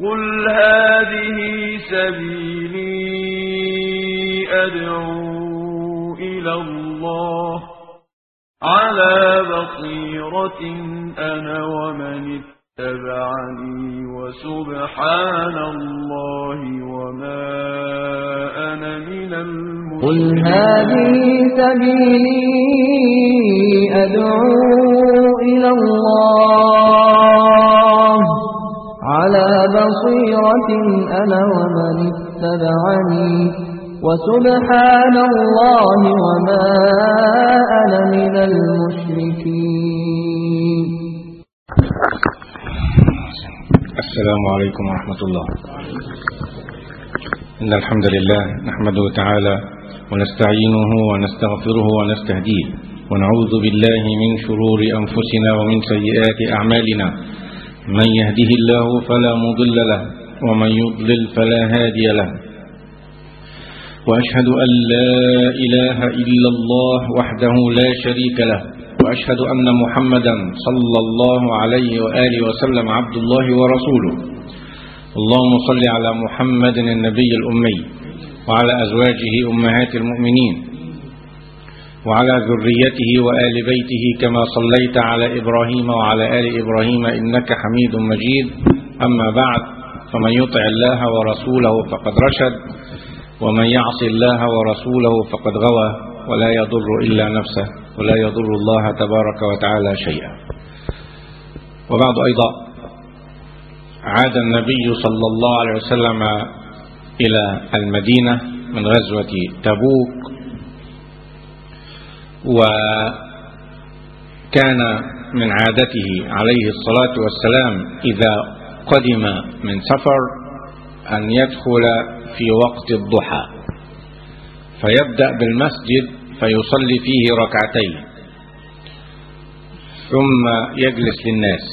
قل هذه سبيلي أدعو إلى الله على بصيرة أنا ومن اتبعني وسبحان الله وما أنا من قل المشركين هذه سبيلي أدعو إلى الله على بصيرة أنا ومن اتبعني وسبحان الله وما أنا من المشركين السلام عليكم ورحمة الله إن الحمد لله نحمده تعالى ونستعينه ونستغفره ونستهديه ونعوذ بالله من شرور أنفسنا ومن سيئات أعمالنا من يهده الله فلا مضل له ومن يضلل فلا هادي له وأشهد أن لا إله إلا الله وحده لا شريك له وأشهد أن محمدا صلى الله عليه وآله وسلم عبد الله ورسوله اللهم صل على محمد النبي الأمي وعلى أزواجه أمهات المؤمنين وعلى ذريته وآل بيته كما صليت على إبراهيم وعلى آل إبراهيم إنك حميد مجيد أما بعد فمن يطع الله ورسوله فقد رشد ومن يعص الله ورسوله فقد غوى ولا يضر إلا نفسه ولا يضر الله تبارك وتعالى شيئا وبعد أيضا عاد النبي صلى الله عليه وسلم إلى المدينة من غزوة تبوك وكان من عادته عليه الصلاة والسلام إذا قدم من سفر أن يدخل في وقت الضحى فيبدأ بالمسجد فيصلي فيه ركعتين ثم يجلس للناس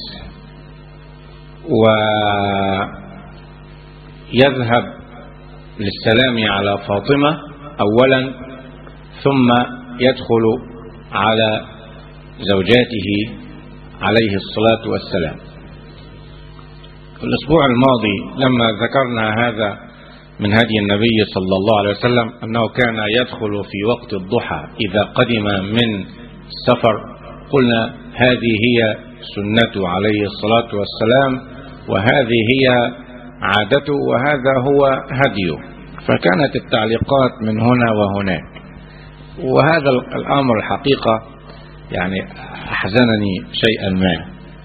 ويذهب للسلام على فاطمة أولا ثم يدخل على زوجاته عليه الصلاة والسلام الأسبوع الماضي لما ذكرنا هذا من هدي النبي صلى الله عليه وسلم أنه كان يدخل في وقت الضحى إذا قدم من السفر قلنا هذه هي سنته عليه الصلاة والسلام وهذه هي عادته وهذا هو هديه فكانت التعليقات من هنا وهناك وهذا الأمر الحقيقة يعني أحزنني شيئا ما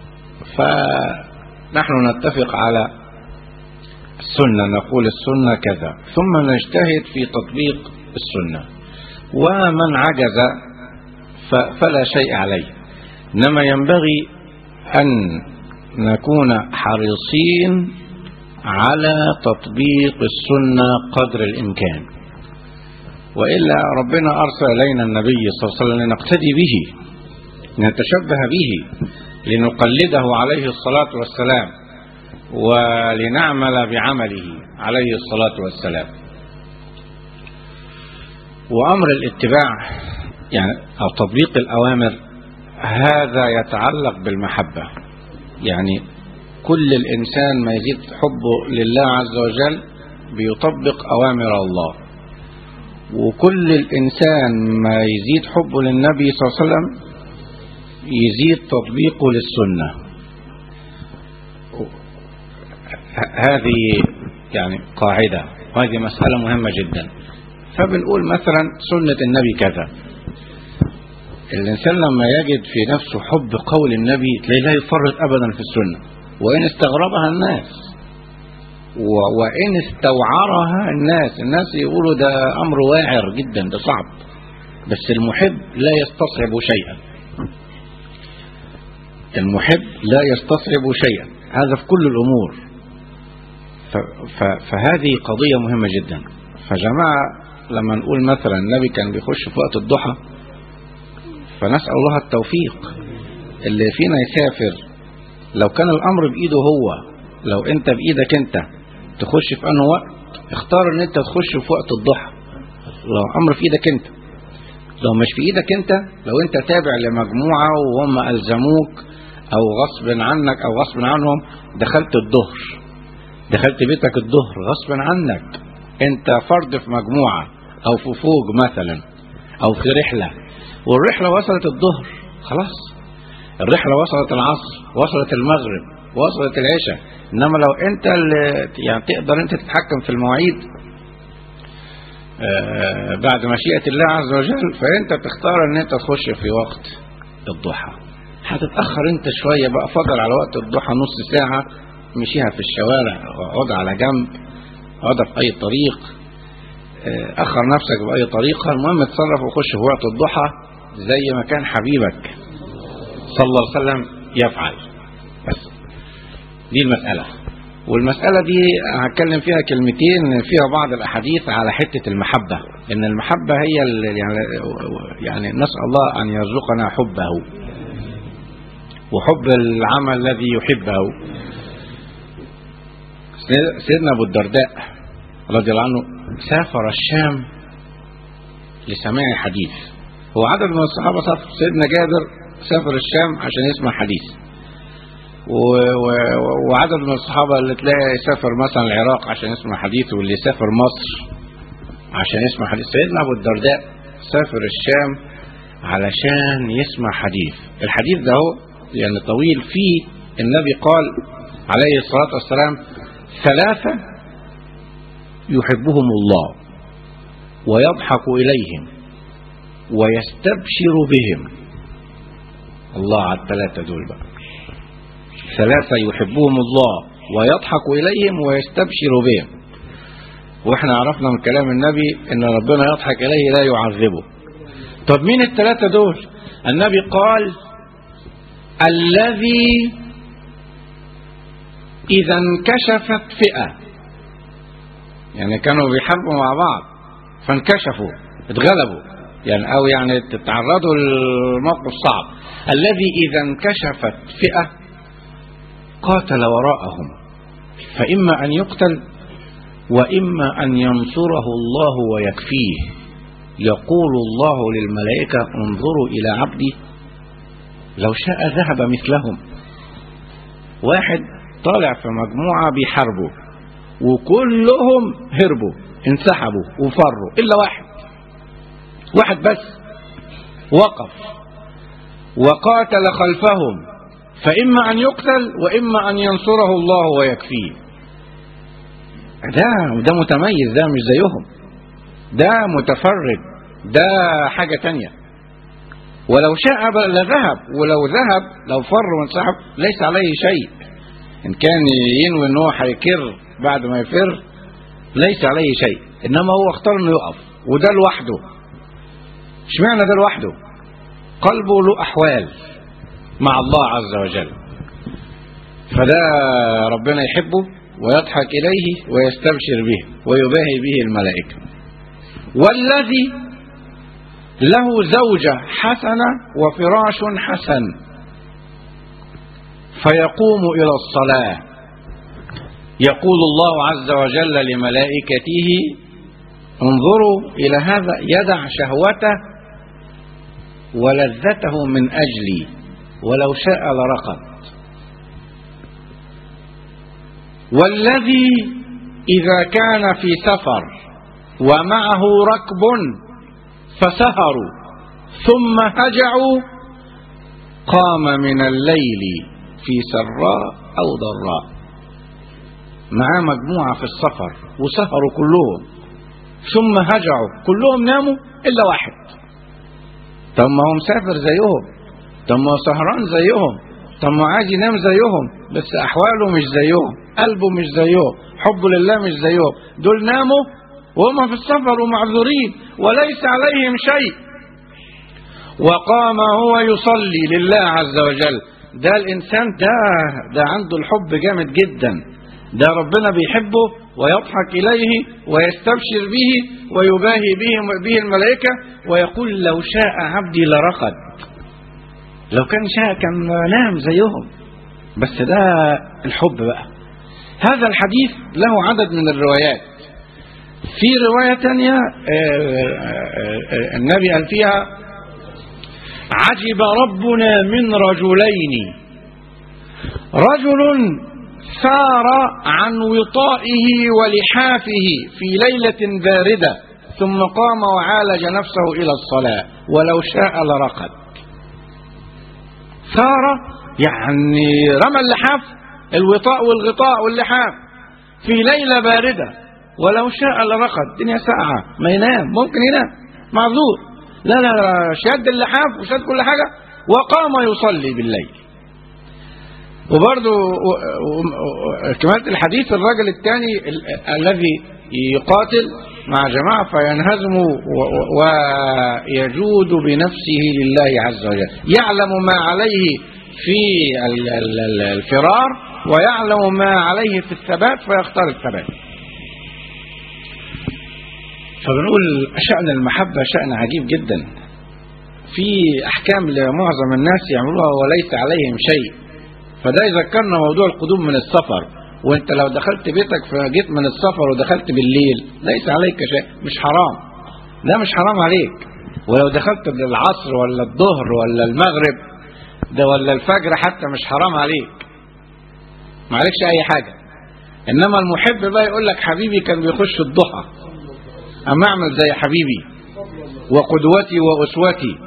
فنحن نتفق على السنة نقول السنة كذا ثم نجتهد في تطبيق السنة ومن عجز فلا شيء عليه إنما ينبغي أن نكون حريصين على تطبيق السنة قدر الإمكان وإلا ربنا أرسل إلينا النبي صلى الله عليه وسلم لنقتدي به نتشبه به لنقلده عليه الصلاة والسلام ولنعمل بعمله عليه الصلاة والسلام وأمر الاتباع يعني أو تطبيق الأوامر هذا يتعلق بالمحبة يعني كل الإنسان ما يزيد حبه لله عز وجل بيطبق أوامر الله وكل الإنسان ما يزيد حبه للنبي صلى الله عليه وسلم يزيد تطبيقه للسنة هذه يعني قاعدة وهذه مسألة مهمة جدا فبنقول مثلا سنة النبي كذا الإنسان لما يجد في نفسه حب قول النبي تلاقيه لا يفرط أبدا في السنة وإن استغربها الناس وإن استوعرها الناس الناس يقولوا ده أمر واعر جدا ده صعب بس المحب لا يستصعب شيئا المحب لا يستصعب شيئا هذا في كل الأمور فهذه قضية مهمة جدا فجماعة لما نقول مثلا النبي كان بيخش في وقت الضحى فنسأل الله التوفيق اللي فينا يسافر لو كان الأمر بإيده هو لو أنت بإيدك أنت تخش في أنه وقت اختار أن أنت تخش في وقت الضحى لو أمر في إيدك أنت لو مش في إيدك أنت لو أنت تابع لمجموعة وهم ألزموك أو غصب عنك أو غصب عنهم دخلت الظهر دخلت بيتك الظهر غصبا عنك انت فرد في مجموعة او في فوق مثلا او في رحلة والرحلة وصلت الظهر خلاص الرحلة وصلت العصر وصلت المغرب وصلت العشاء انما لو انت اللي يعني تقدر انت تتحكم في المواعيد آه، بعد مشيئة الله عز وجل فانت تختار ان انت تخش في وقت الضحى هتتأخر انت شوية بقى فضل على وقت الضحى نص ساعة مشيها في الشوارع اقعد على جنب اقعد في اي طريق آه، اخر نفسك باي طريقة المهم اتصرف وخش في وقت الضحى زي ما كان حبيبك صلى الله عليه وسلم يفعل بس دي المسألة والمسألة دي هتكلم فيها كلمتين فيها بعض الأحاديث على حتة المحبة إن المحبة هي ال- يعني يعني نسأل الله أن يرزقنا حبه وحب العمل الذي يحبه سيد- سيدنا أبو الدرداء رضي الله عنه سافر الشام لسماع حديث هو عدد من الصحابة سافر سيدنا جابر سافر الشام عشان يسمع حديث و- و- وعدد من الصحابة اللي تلاقي يسافر مثلا العراق عشان يسمع حديث واللي يسافر مصر عشان يسمع حديث سيدنا أبو الدرداء سافر الشام علشان يسمع حديث الحديث ده هو يعني طويل فيه النبي قال عليه الصلاة والسلام ثلاثة يحبهم الله ويضحك إليهم ويستبشر بهم الله على الثلاثة دول بقى ثلاثة يحبهم الله ويضحك إليهم ويستبشر بهم واحنا عرفنا من كلام النبي ان ربنا يضحك إليه لا يعذبه طب مين الثلاثة دول النبي قال الذي إذا انكشفت فئة يعني كانوا بيحاربوا مع بعض فانكشفوا اتغلبوا يعني أو يعني تتعرضوا لموقف صعب الذي إذا انكشفت فئة قاتل وراءهم فإما أن يقتل وإما أن ينصره الله ويكفيه يقول الله للملائكة انظروا إلى عبدي لو شاء ذهب مثلهم واحد طالع في مجموعة بيحاربوا وكلهم هربوا انسحبوا وفروا إلا واحد واحد بس وقف وقاتل خلفهم فإما أن يقتل وإما أن ينصره الله ويكفيه ده ده متميز ده مش زيهم ده متفرد ده حاجة تانية ولو شاء بقى لذهب ولو ذهب لو فر وانسحب ليس عليه شيء إن كان ينوي إن هو هيكر بعد ما يفر ليس عليه شيء إنما هو اختار إنه يقف وده لوحده اشمعنى ده لوحده قلبه له أحوال مع الله عز وجل فده ربنا يحبه ويضحك إليه ويستبشر به ويباهي به الملائكة والذي له زوجة حسنة وفراش حسن فيقوم إلى الصلاة يقول الله عز وجل لملائكته انظروا إلى هذا يدع شهوته ولذته من أجلي ولو شاء لرقد والذي إذا كان في سفر ومعه ركب فسهروا ثم هجعوا قام من الليل في سراء أو ضراء معاه مجموعة في السفر وسهروا كلهم ثم هجعوا كلهم ناموا إلا واحد طب ما هو مسافر زيهم طب ما هو سهران زيهم طب ما عايز ينام زيهم بس أحواله مش زيهم قلبه مش زيهم حبه لله مش زيهم دول ناموا وهم في السفر ومعذورين وليس عليهم شيء وقام هو يصلي لله عز وجل ده الإنسان ده ده عنده الحب جامد جدا ده ربنا بيحبه ويضحك إليه ويستبشر به ويباهي به, به الملائكة ويقول لو شاء عبدي لرقد لو كان شاء كان نام زيهم بس ده الحب بقى هذا الحديث له عدد من الروايات في رواية تانية النبي قال فيها عجب ربنا من رجلين رجل ثار عن وطائه ولحافه في ليلة باردة ثم قام وعالج نفسه إلى الصلاة ولو شاء لرقد ثار يعني رمى اللحاف الوطاء والغطاء واللحاف في ليلة باردة ولو شاء لرقد الدنيا ساعة ما ينام ممكن ينام معذور لا لا لا شد اللحاف وشد كل حاجة وقام يصلي بالليل وبرضه كمالة الحديث الرجل الثاني ال- الذي يقاتل مع جماعة فينهزم و- و- ويجود بنفسه لله عز وجل يعلم ما عليه في ال- ال- ال- الفرار ويعلم ما عليه في الثبات فيختار الثبات فبنقول شأن المحبة شأن عجيب جدا في أحكام لمعظم الناس يعملوها وليس عليهم شيء فده يذكرنا موضوع القدوم من السفر وانت لو دخلت بيتك فجيت من السفر ودخلت بالليل ليس عليك شيء مش حرام ده مش حرام عليك ولو دخلت بالعصر ولا الظهر ولا المغرب ده ولا الفجر حتى مش حرام عليك ما عليكش اي حاجة انما المحب بقى يقول لك حبيبي كان بيخش الضحى اما اعمل زي حبيبي وقدوتي واسوتي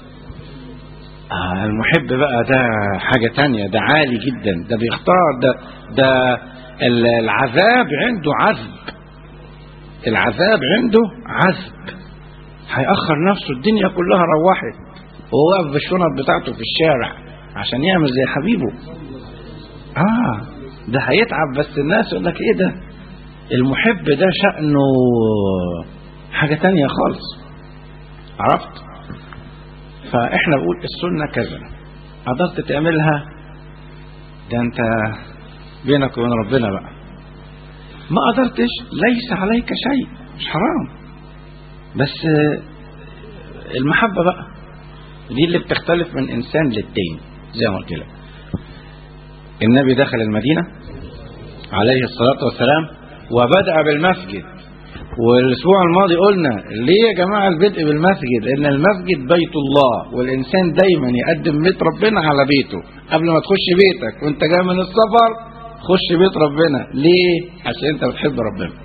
آه المحب بقى ده حاجة تانية ده عالي جدا ده بيختار ده ده ال- العذاب عنده عذب العذاب عنده عذب هيأخر نفسه الدنيا كلها روحت وهو واقف بالشنط بتاعته في الشارع عشان يعمل زي حبيبه اه ده هيتعب بس الناس يقول لك ايه ده المحب ده شأنه حاجة تانية خالص عرفت فاحنا بنقول السنة كذا قدرت تعملها ده انت بينك وبين ربنا بقى ما قدرتش ليس عليك شيء مش حرام بس المحبة بقى دي اللي بتختلف من انسان للتاني زي ما قلت لك النبي دخل المدينة عليه الصلاة والسلام وبدأ بالمسجد والاسبوع الماضي قلنا ليه يا جماعه البدء بالمسجد لان المسجد بيت الله والانسان دايما يقدم بيت ربنا على بيته قبل ما تخش بيتك وانت جاي من السفر خش بيت ربنا ليه عشان انت بتحب ربنا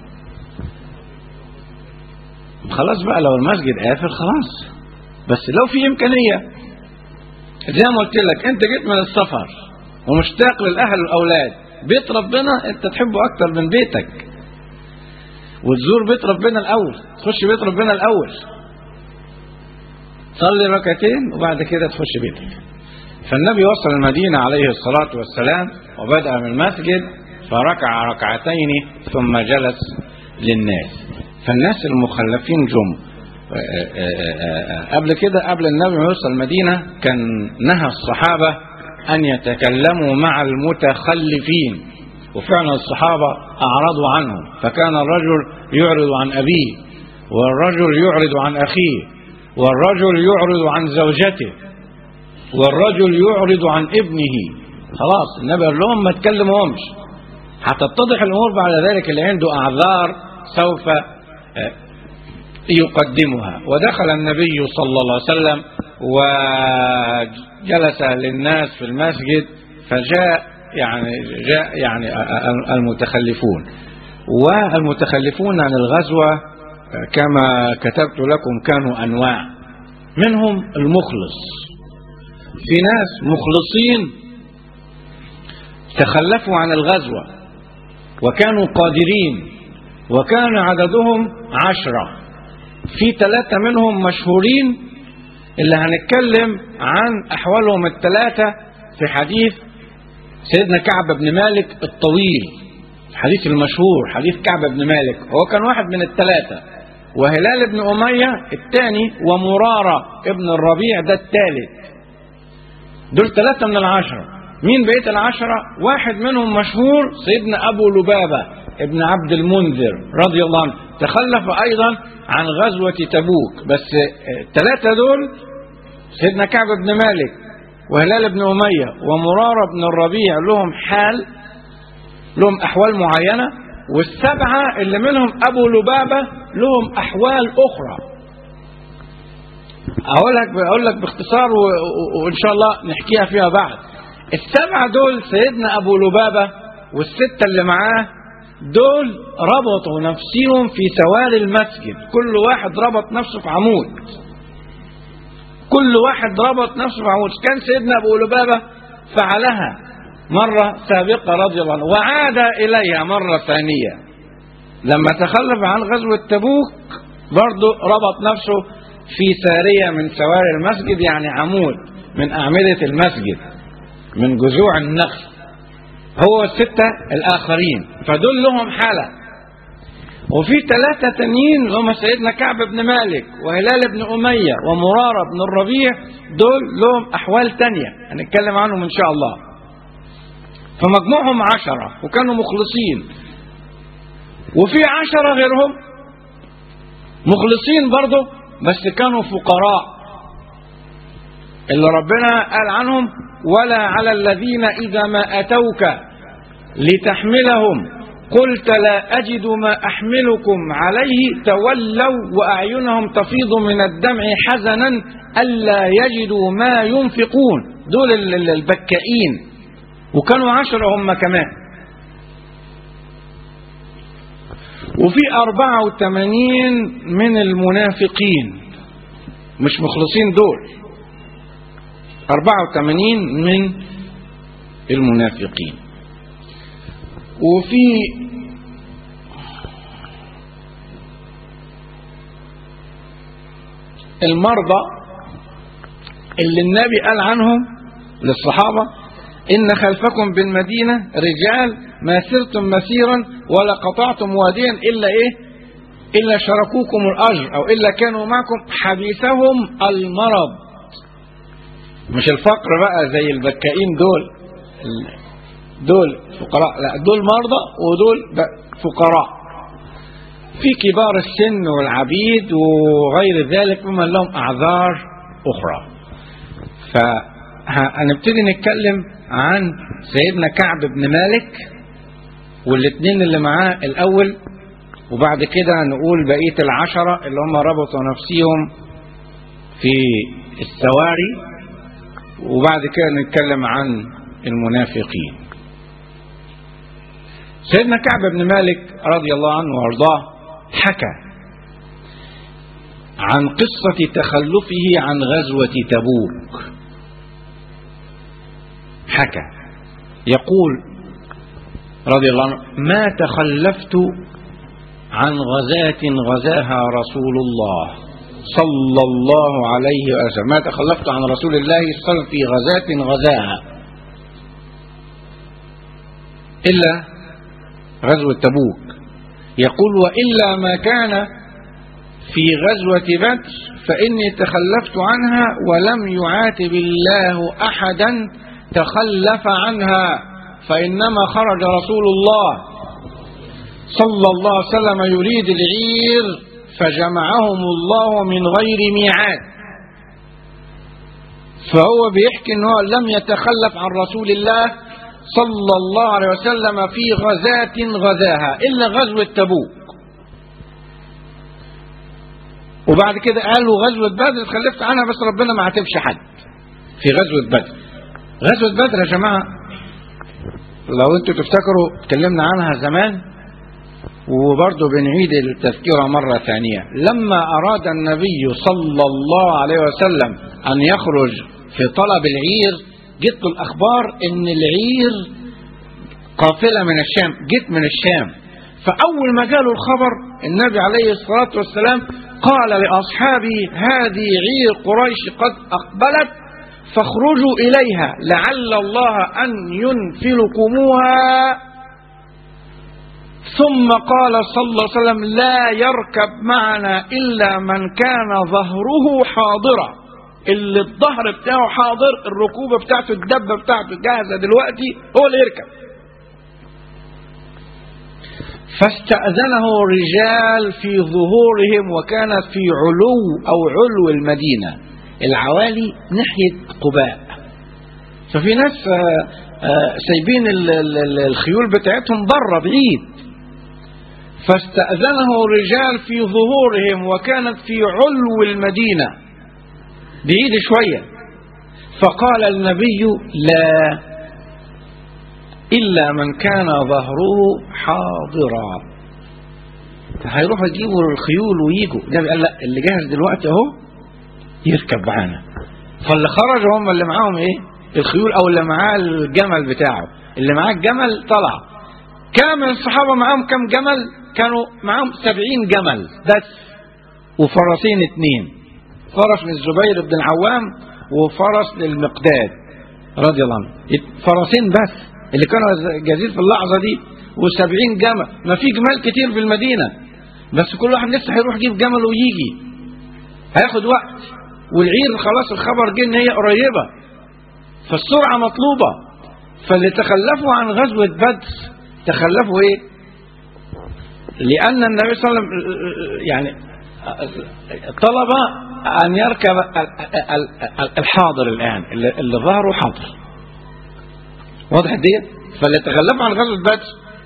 خلاص بقى لو المسجد قافل خلاص بس لو في امكانيه زي ما قلت لك انت جيت من السفر ومشتاق للاهل والاولاد بيت ربنا انت تحبه اكتر من بيتك وتزور بيت ربنا الاول تخش بيت ربنا الاول صلي ركعتين وبعد كده تخش بيتك فالنبي وصل المدينة عليه الصلاة والسلام وبدأ من المسجد فركع ركعتين ثم جلس للناس فالناس المخلفين جم قبل كده قبل النبي ما يوصل المدينة كان نهى الصحابة أن يتكلموا مع المتخلفين وفعلا الصحابة أعرضوا عنهم فكان الرجل يعرض عن أبيه والرجل يعرض عن أخيه والرجل يعرض عن زوجته والرجل يعرض عن ابنه خلاص النبي قال لهم ما تكلمهمش هتتضح الأمور بعد ذلك اللي عنده أعذار سوف يقدمها ودخل النبي صلى الله عليه وسلم وجلس للناس في المسجد فجاء يعني جاء يعني المتخلفون والمتخلفون عن الغزوة كما كتبت لكم كانوا أنواع منهم المخلص في ناس مخلصين تخلفوا عن الغزوة وكانوا قادرين وكان عددهم عشرة في ثلاثة منهم مشهورين اللي هنتكلم عن أحوالهم الثلاثة في حديث سيدنا كعب بن مالك الطويل الحديث المشهور حديث كعب بن مالك هو كان واحد من الثلاثة وهلال بن أمية الثاني ومرارة ابن الربيع ده الثالث دول ثلاثة من العشرة مين بقية العشرة واحد منهم مشهور سيدنا أبو لبابة ابن عبد المنذر رضي الله عنه تخلف أيضا عن غزوة تبوك بس الثلاثة دول سيدنا كعب بن مالك وهلال بن أمية ومرارة بن الربيع لهم حال لهم أحوال معينة والسبعة اللي منهم أبو لبابة لهم أحوال أخرى أقول لك أقول لك باختصار وإن شاء الله نحكيها فيها بعد السبعة دول سيدنا أبو لبابة والستة اللي معاه دول ربطوا نفسهم في سواري المسجد كل واحد ربط نفسه في عمود كل واحد ربط نفسه في عمود كان سيدنا أبو لبابة فعلها مرة سابقة رضي الله عنه وعاد إليها مرة ثانية لما تخلف عن غزوة تبوك برضه ربط نفسه في سارية من سواري المسجد يعني عمود من أعمدة المسجد من جذوع النخل هو الستة الآخرين فدول لهم حالة وفي ثلاثة تانيين اللي هم سيدنا كعب بن مالك وهلال بن أمية ومرارة بن الربيع دول لهم أحوال تانية هنتكلم عنهم إن شاء الله فمجموعهم عشرة وكانوا مخلصين وفي عشرة غيرهم مخلصين برضه بس كانوا فقراء اللي ربنا قال عنهم ولا على الذين إذا ما أتوك لتحملهم قلت لا أجد ما أحملكم عليه تولوا وأعينهم تفيض من الدمع حزنا ألا يجدوا ما ينفقون دول البكائين وكانوا عشرة هم كمان وفي أربعة وثمانين من المنافقين مش مخلصين دول أربعة وثمانين من المنافقين وفي المرضى اللي النبي قال عنهم للصحابة إن خلفكم بالمدينة رجال ما سرتم مسيرا ولا قطعتم واديا إلا إيه إلا شركوكم الأجر أو إلا كانوا معكم حبيسهم المرض مش الفقر بقى زي البكائين دول دول فقراء لا دول مرضى ودول فقراء في كبار السن والعبيد وغير ذلك ممن لهم أعذار أخرى فهنبتدي نتكلم عن سيدنا كعب بن مالك والاثنين اللي معاه الأول وبعد كده نقول بقية العشرة اللي هم ربطوا نفسهم في السواري وبعد كده نتكلم عن المنافقين سيدنا كعب بن مالك رضي الله عنه وارضاه حكى عن قصة تخلفه عن غزوة تبوك حكى يقول رضي الله عنه ما تخلفت عن غزاة غزاها رسول الله صلى الله عليه وسلم ما تخلفت عن رسول الله صلى الله عليه وسلم في غزاة غزاها إلا غزوة تبوك يقول وإلا ما كان في غزوة بدر فإني تخلفت عنها ولم يعاتب الله أحدا تخلف عنها فإنما خرج رسول الله صلى الله عليه وسلم يريد العير فجمعهم الله من غير ميعاد فهو بيحكي انه لم يتخلف عن رسول الله صلى الله عليه وسلم في غزاة غزاها إلا غزوة تبوك وبعد كده قالوا غزوة بدر اتخلفت عنها بس ربنا ما عاتبش حد في غزوة بدر غزوة بدر يا جماعة لو انتوا تفتكروا اتكلمنا عنها زمان وبرضه بنعيد التذكرة مرة ثانية لما أراد النبي صلى الله عليه وسلم أن يخرج في طلب العير جت له الأخبار إن العير قافلة من الشام جت من الشام فأول ما جاله الخبر النبي عليه الصلاة والسلام قال لأصحابه هذه عير قريش قد أقبلت فاخرجوا إليها لعل الله أن ينفلكموها ثم قال صلى الله عليه وسلم لا يركب معنا إلا من كان ظهره حاضرا اللي الظهر بتاعه حاضر الركوبة بتاعته الدبة بتاعته جاهزة دلوقتي هو اللي يركب فاستأذنه رجال في ظهورهم وكانت في علو أو علو المدينة العوالي ناحية قباء ففي ناس سايبين الخيول بتاعتهم بره بعيد فاستأذنه رجال في ظهورهم وكانت في علو المدينة بعيد شوية فقال النبي لا إلا من كان ظهره حاضرا هيروحوا يجيبوا الخيول ويجوا النبي قال لا اللي جاهز دلوقتي اهو يركب معانا فاللي خرجوا هم اللي معاهم ايه الخيول او اللي معاه الجمل بتاعه اللي معاه الجمل طلع كام من الصحابه معاهم كام جمل كانوا معاهم سبعين جمل بس وفرسين اتنين فرس للزبير بن العوام وفرس للمقداد رضي الله عنه فرسين بس اللي كانوا جاهزين في اللحظه دي وسبعين جمل ما في جمال كتير في المدينه بس كل واحد لسه هيروح يجيب جمل ويجي هياخد وقت والعير خلاص الخبر جه ان هي قريبه فالسرعه مطلوبه فاللي تخلفوا عن غزوه بدر تخلفوا ايه؟ لان النبي صلى الله عليه وسلم يعني طلب ان يركب الحاضر الان اللي ظهره حاضر واضح دي فاللي تخلفوا عن غزوه بدر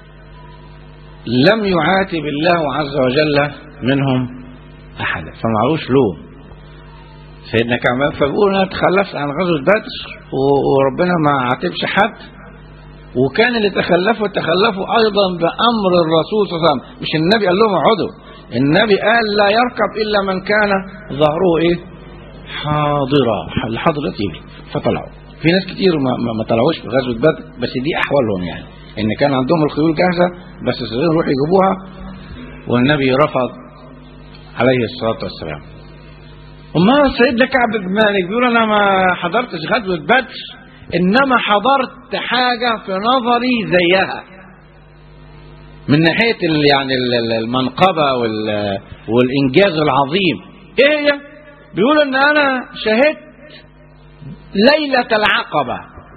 لم يعاتب الله عز وجل منهم احدا فمعلوش لوم سيدنا كعب فبيقول انا تخلفت عن غزوه بدر وربنا ما عاتبش حد وكان اللي تخلفوا تخلفوا ايضا بامر الرسول صلى الله عليه وسلم مش النبي قال لهم اقعدوا النبي قال لا يركب الا من كان ظهره ايه حاضرا الحضرة يجي فطلعوا في ناس كتير ما, ما, ما طلعوش في غزوه بدر بس دي احوالهم يعني ان كان عندهم الخيول جاهزه بس الصغير يروحوا يجيبوها والنبي رفض عليه الصلاه والسلام أما سيدنا كعب بن مالك بيقول أنا ما حضرتش غزوة بدر إنما حضرت حاجة في نظري زيها من ناحية يعني المنقبة والإنجاز العظيم إيه هي؟ بيقول إن أنا شهدت ليلة العقبة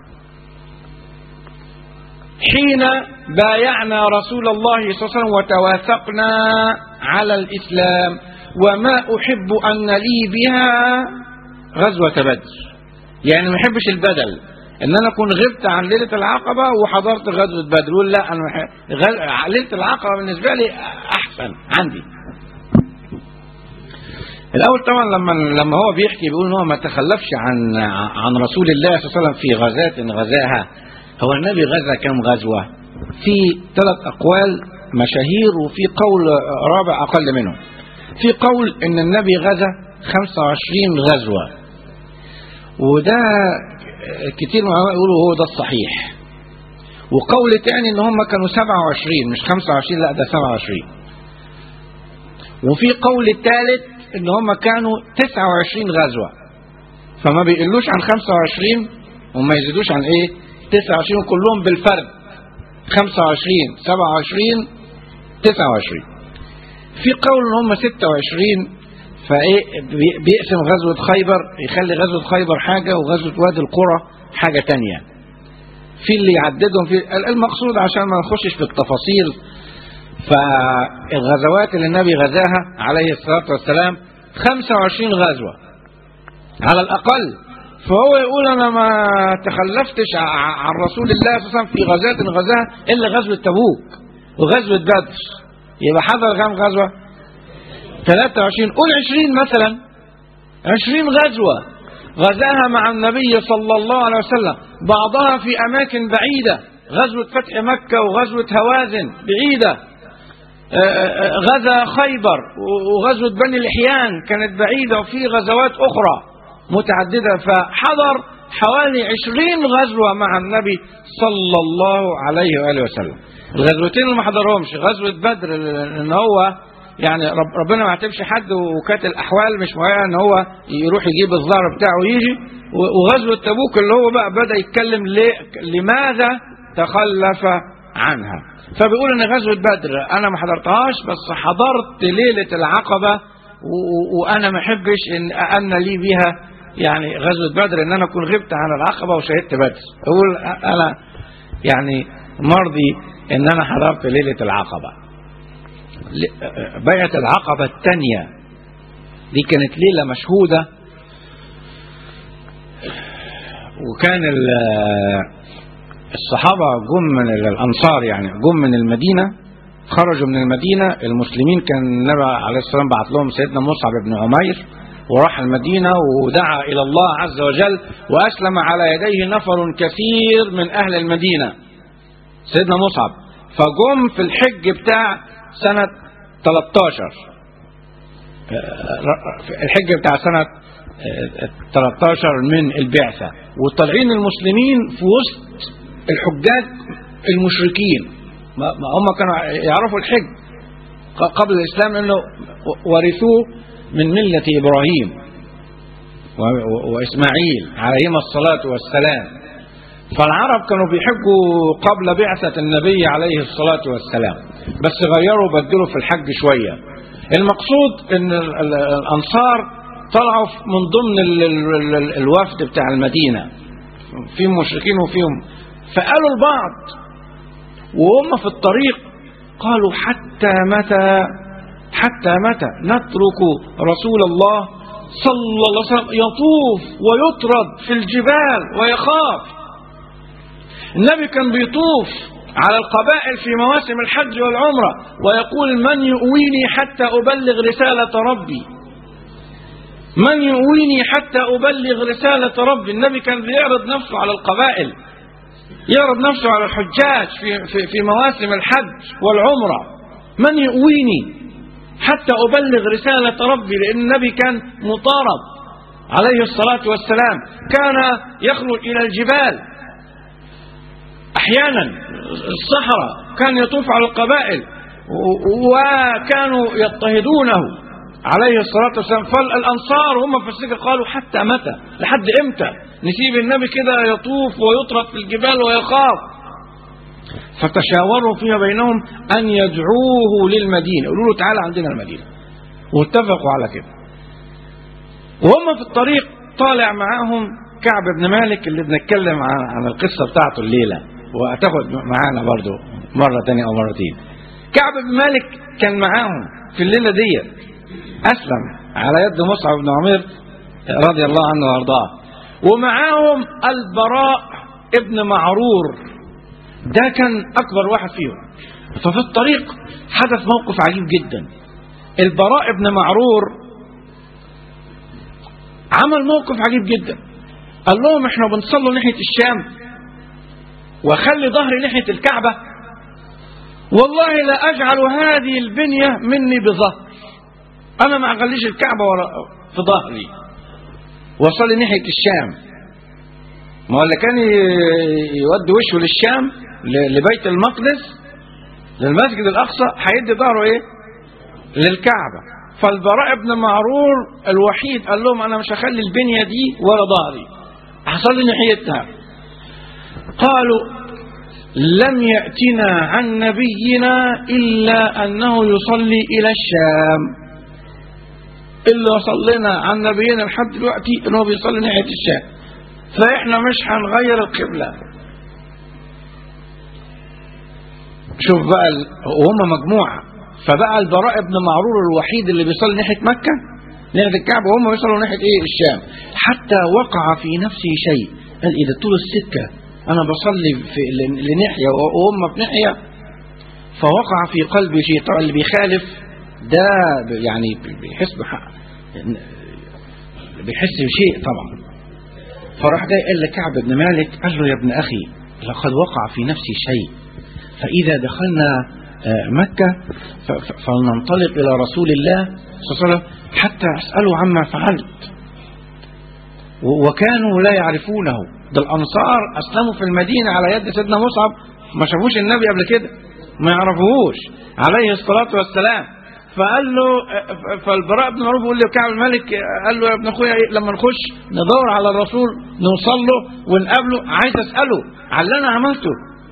حين بايعنا رسول الله صلى الله عليه وسلم وتواثقنا على الإسلام وما أحب أن لي بها غزوة بدر يعني ما أحبش البدل ان انا اكون غبت عن ليله العقبه وحضرت غزوه بدر يقول لا انا غل... ليله العقبه بالنسبه لي احسن عندي الاول طبعا لما لما هو بيحكي بيقول ان هو ما تخلفش عن عن رسول الله صلى الله عليه وسلم في غزاه غزاها هو النبي غزا كم غزوه في ثلاث اقوال مشاهير وفي قول رابع اقل منهم في قول ان النبي غزا 25 غزوه وده كتير من العلماء يقولوا هو ده الصحيح وقول تاني ان هم كانوا 27 مش 25 لا ده 27 وفي قول ثالث ان هم كانوا 29 غزوه فما بيقلوش عن 25 وما يزيدوش عن ايه 29 كلهم بالفرد 25 27 29 في قول ان هم 26 فايه بيقسم غزوة خيبر يخلي غزوة خيبر حاجة وغزوة وادي القرى حاجة تانية في اللي يعددهم في المقصود عشان ما نخشش في التفاصيل فالغزوات اللي النبي غزاها عليه الصلاة والسلام 25 غزوة على الأقل فهو يقول أنا ما تخلفتش عن رسول الله صلى الله عليه وسلم في غزاة غزاها إلا غزوة تبوك وغزوة بدر يبقى حضر كام غزوة 23 قول 20 مثلا 20 غزوة غزاها مع النبي صلى الله عليه وسلم بعضها في أماكن بعيدة غزوة فتح مكة وغزوة هوازن بعيدة غزا خيبر وغزوة بني الإحيان كانت بعيدة وفي غزوات أخرى متعددة فحضر حوالي عشرين غزوة مع النبي صلى الله عليه وآله وسلم الغزوتين اللي ما حضرهمش غزوة بدر ان هو يعني رب ربنا ما عاتبش حد وكانت الاحوال مش مهيئه ان هو يروح يجيب الظهر بتاعه ويجي وغزوه تبوك اللي هو بقى بدا يتكلم ليه لماذا تخلف عنها فبيقول ان غزوه بدر انا ما حضرتهاش بس حضرت ليله العقبه وانا ما احبش ان ان لي بها يعني غزوه بدر ان انا اكون غبت عن العقبه وشهدت بدر اقول انا يعني مرضي ان انا حضرت ليله العقبه بيعة العقبة الثانية دي كانت ليلة مشهودة وكان الصحابة جم من الأنصار يعني جم من المدينة خرجوا من المدينة المسلمين كان النبي عليه السلام بعت لهم سيدنا مصعب بن عمير وراح المدينة ودعا إلى الله عز وجل وأسلم على يديه نفر كثير من أهل المدينة سيدنا مصعب فجم في الحج بتاع سنة 13 الحج بتاع سنة 13 من البعثة وطالعين المسلمين في وسط الحجاج المشركين ما هم كانوا يعرفوا الحج قبل الإسلام أنه ورثوه من ملة إبراهيم وإسماعيل عليهما الصلاة والسلام فالعرب كانوا بيحجوا قبل بعثة النبي عليه الصلاة والسلام بس غيروا بدلوا في الحج شوية المقصود ان الأنصار طلعوا من ضمن الوفد بتاع المدينة في مشركين وفيهم فقالوا البعض وهم في الطريق قالوا حتى متى حتى متى نترك رسول الله صلى الله عليه وسلم يطوف ويطرد في الجبال ويخاف النبي كان بيطوف على القبائل في مواسم الحج والعمرة ويقول من يؤويني حتى أبلغ رسالة ربي من يؤويني حتى أبلغ رسالة ربي النبي كان بيعرض نفسه على القبائل يعرض نفسه على الحجاج في, في, في مواسم الحج والعمرة من يؤويني حتى أبلغ رسالة ربي لأن النبي كان مطارد عليه الصلاة والسلام كان يخرج إلى الجبال أحيانا الصحراء كان يطوف على القبائل وكانوا يضطهدونه عليه الصلاة والسلام فالأنصار هم في السجن قالوا حتى متى لحد إمتى نسيب النبي كده يطوف ويطرد في الجبال ويخاف فتشاوروا فيما بينهم أن يدعوه للمدينة يقولوا له تعالى عندنا المدينة واتفقوا على كده وهم في الطريق طالع معاهم كعب بن مالك اللي بنتكلم عن, عن القصة بتاعته الليلة وهتاخد معانا برضو مرة تانية أو مرتين كعب بن مالك كان معاهم في الليلة دي أسلم على يد مصعب بن عمير رضي الله عنه وارضاه ومعاهم البراء ابن معرور ده كان أكبر واحد فيهم ففي الطريق حدث موقف عجيب جدا البراء ابن معرور عمل موقف عجيب جدا قال لهم احنا بنصلوا ناحية الشام وخلي ظهري ناحية الكعبة والله لا أجعل هذه البنية مني بظهر أنا ما أخليش الكعبة ورا في ظهري وصلي ناحية الشام ما هو اللي كان يودي وشه للشام لبيت المقدس للمسجد الأقصى هيدي ظهره إيه؟ للكعبة فالبراء بن معرور الوحيد قال لهم أنا مش هخلي البنية دي ورا ظهري هصلي ناحيتها قالوا لم يأتنا عن نبينا إلا أنه يصلي إلى الشام اللي وصل لنا عن نبينا لحد دلوقتي أنه بيصلي ناحية الشام فإحنا مش هنغير القبلة شوف بقى وهم مجموعة فبقى البراء بن معرور الوحيد اللي بيصلي ناحية مكة ناحية الكعبة وهم بيصلوا ناحية ايه الشام حتى وقع في نفسه شيء قال اذا طول السكة انا بصلي في لناحية وهم في ناحية فوقع في قلبي شيء طبعا اللي بيخالف ده يعني بيحس بحق بيحس بشيء طبعا فراح جاي قال لكعب بن مالك قال له يا ابن اخي لقد وقع في نفسي شيء فإذا دخلنا مكة فلننطلق إلى رسول الله صلى الله عليه وسلم حتى أسأله عما فعلت وكانوا لا يعرفونه ده الأنصار أسلموا في المدينة على يد سيدنا مصعب ما شافوش النبي قبل كده ما يعرفوهوش عليه الصلاة والسلام فقال له فالبراء بن معروف بيقول له كعب الملك قال له يا ابن اخويا لما نخش ندور على الرسول نوصل له ونقابله عايز اساله على اللي انا عملته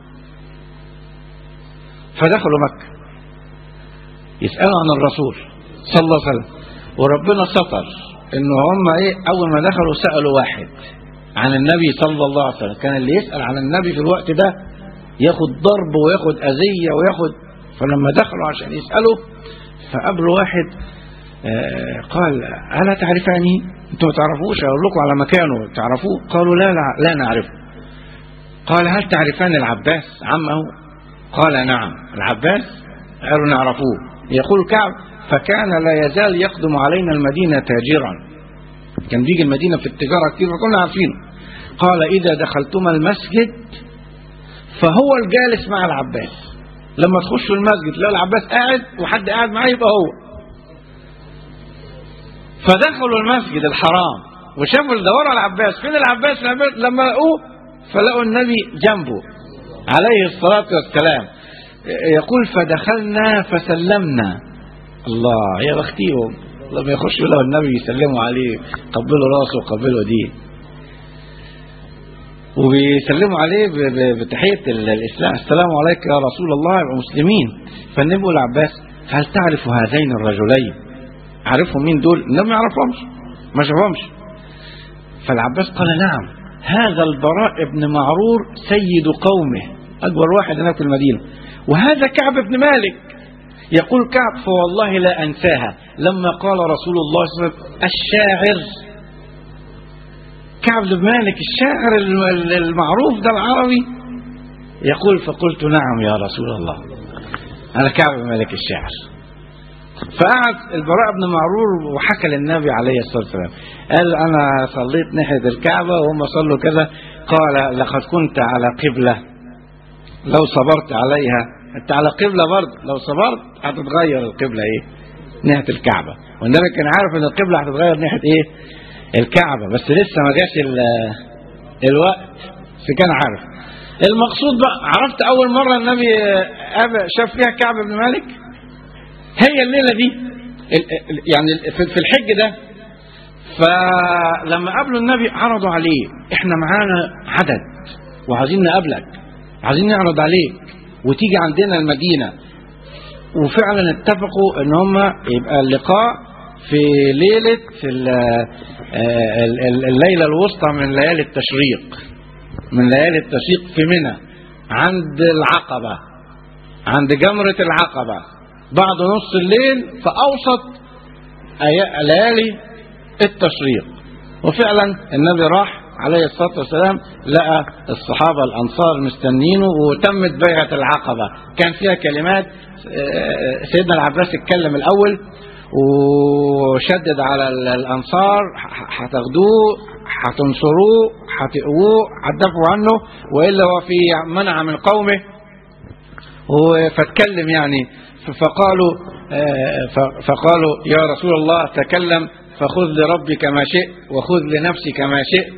فدخلوا مكة يسألوا عن الرسول صلى الله عليه وسلم وربنا ستر ان هم ايه اول ما دخلوا سألوا واحد عن النبي صلى الله عليه وسلم كان اللي يسأل عن النبي في الوقت ده ياخد ضرب وياخد أذية وياخد فلما دخلوا عشان يسألوا فقابلوا واحد آه قال ألا تعرفاني انتوا ما تعرفوش اقول لكم على مكانه تعرفوه قالوا لا لا, لا نعرفه قال هل تعرفان العباس عمه قال نعم العباس قالوا نعرفوه يقول كعب فكان لا يزال يقدم علينا المدينة تاجرا كان بيجي المدينة في التجارة كتير فكنا عارفينه قال إذا دخلتما المسجد فهو الجالس مع العباس لما تخشوا المسجد تلاقوا العباس قاعد وحد قاعد معاه يبقى هو فدخلوا المسجد الحرام وشافوا دوروا على العباس فين العباس العباس لما لقوه فلقوا النبي جنبه عليه الصلاة والسلام يقول فدخلنا فسلمنا الله يا بختيهم لما يخشوا له النبي يسلموا عليه قبلوا راسه وقبلوا ديه وبيسلموا عليه ب- ب- بتحية ال- الإسلام السلام عليك يا رسول الله يبقى مسلمين فالنبي يقول العباس هل تعرف هذين الرجلين عارفهم مين دول النبي ما يعرفهمش ما شافهمش فالعباس قال نعم هذا البراء بن معرور سيد قومه أكبر واحد هناك في المدينة وهذا كعب بن مالك يقول كعب فوالله لا أنساها لما قال رسول الله صلى الله عليه وسلم الشاعر كعب بن مالك الشاعر الم- المعروف ده العربي يقول فقلت نعم يا رسول الله أنا كعب بن مالك الشاعر فقعد البراء بن معرور وحكى للنبي عليه الصلاة والسلام قال أنا صليت ناحية الكعبة وهم صلوا كذا قال لقد كنت على قبلة لو صبرت عليها أنت على قبلة برضه لو صبرت هتتغير القبلة إيه ناحية الكعبة والنبي كان عارف إن القبلة هتتغير ناحية إيه الكعبة بس لسه ما جاش ال- الوقت بس كان عارف المقصود بقى عرفت أول مرة النبي آه، شاف فيها كعب بن مالك هي الليلة دي ال- ال- يعني في في الحج ده فلما قابلوا النبي عرضوا عليه احنا معانا عدد وعايزين نقابلك عايزين نعرض عليك وتيجي عندنا المدينة وفعلا اتفقوا ان هم يبقى اللقاء في ليلة ال- آه، ال- ال- الليلة الوسطى من ليالي التشريق من ليالي التشريق في منى عند العقبة عند جمرة العقبة بعد نص الليل في أوسط أي- ليالي التشريق وفعلا النبي راح عليه الصلاة والسلام لقى الصحابة الأنصار مستنينه وتمت بيعة العقبة كان فيها كلمات آه، سيدنا العباس اتكلم الأول وشدد على ال- الأنصار ح- هتاخدوه هتنصروه هتقووه هتدافعوا عنه وإلا هو في منع من قومه و- فاتكلم يعني ف- فقالوا آه، ف- فقالوا يا رسول الله تكلم فخذ لربك ما شئت وخذ لنفسك ما شئت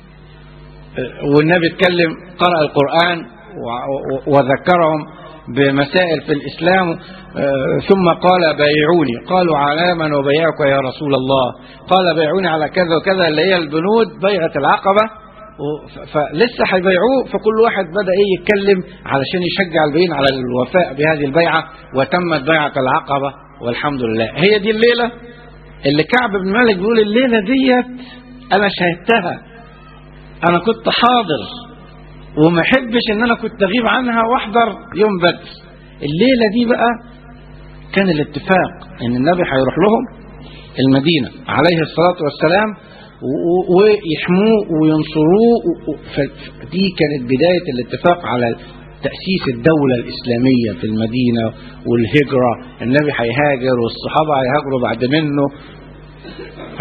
آه، والنبي اتكلم قرأ القرآن و- و- وذكرهم بمسائل في الإسلام آه، ثم قال بايعوني قالوا على من وبيعك يا رسول الله قال بايعوني على كذا وكذا اللي هي البنود بيعة العقبة و- ف- فلسه هيبيعوه فكل واحد بدأ ايه يتكلم علشان يشجع الباقيين على الوفاء بهذه البيعة وتمت بيعة العقبة والحمد لله هي دي الليلة اللي كعب بن مالك بيقول الليلة ديت انا شهدتها انا كنت حاضر وما احبش ان انا كنت اغيب عنها واحضر يوم بدر الليلة دي بقى كان الاتفاق ان النبي هيروح لهم المدينة عليه الصلاة والسلام و- و- ويحموه وينصروه و- و- ف- دي كانت بداية الاتفاق على تأسيس الدولة الإسلامية في المدينة والهجرة النبي هيهاجر والصحابة هيهاجروا بعد منه ف...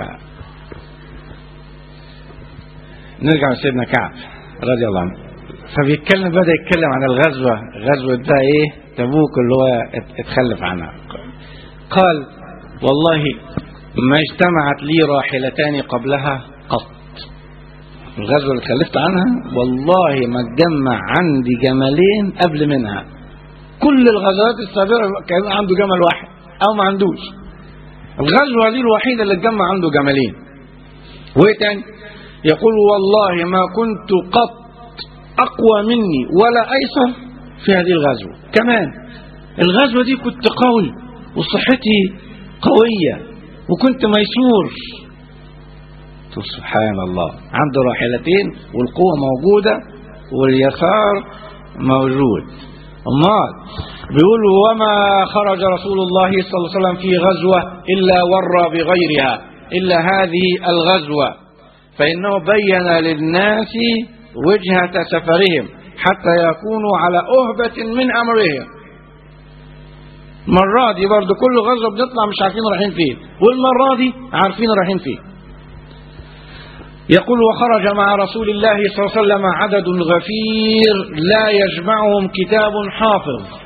نرجع لسيدنا كعب رضي الله عنه فبيتكلم بدأ يتكلم عن الغزوة غزوة ده ايه تبوك اللي هو ات- اتخلف عنها قال والله ما اجتمعت لي راحلتان قبلها قط الغزوة اللي اتخلفت عنها والله ما اتجمع عندي جملين قبل منها كل الغزوات السابقة كان عنده جمل واحد او ما عندوش الغزوة دي الوحيدة اللي اتجمع عنده جملين وايه تاني يقول والله ما كنت قط اقوى مني ولا ايسر في هذه الغزوة كمان الغزوة دي كنت قوي وصحتي قوية وكنت ميسور قلت سبحان الله عنده راحلتين والقوة موجودة واليسار موجود امال بيقول وما خرج رسول الله صلى الله عليه وسلم في غزوة إلا ورى بغيرها إلا هذه الغزوة فإنه بين للناس وجهة سفرهم حتى يكونوا على أهبة من أمرهم المرة دي برضو كل غزوة بنطلع مش عارفين رايحين فين والمرة دي عارفين رايحين فين يقول وخرج مع رسول الله صلى الله عليه وسلم عدد غفير لا يجمعهم كتاب حافظ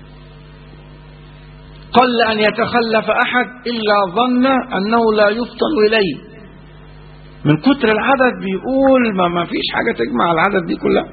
قل أن يتخلف أحد إلا ظن أنه لا يفطن إليه من كتر العدد بيقول ما, ما فيش حاجة تجمع العدد دي كلها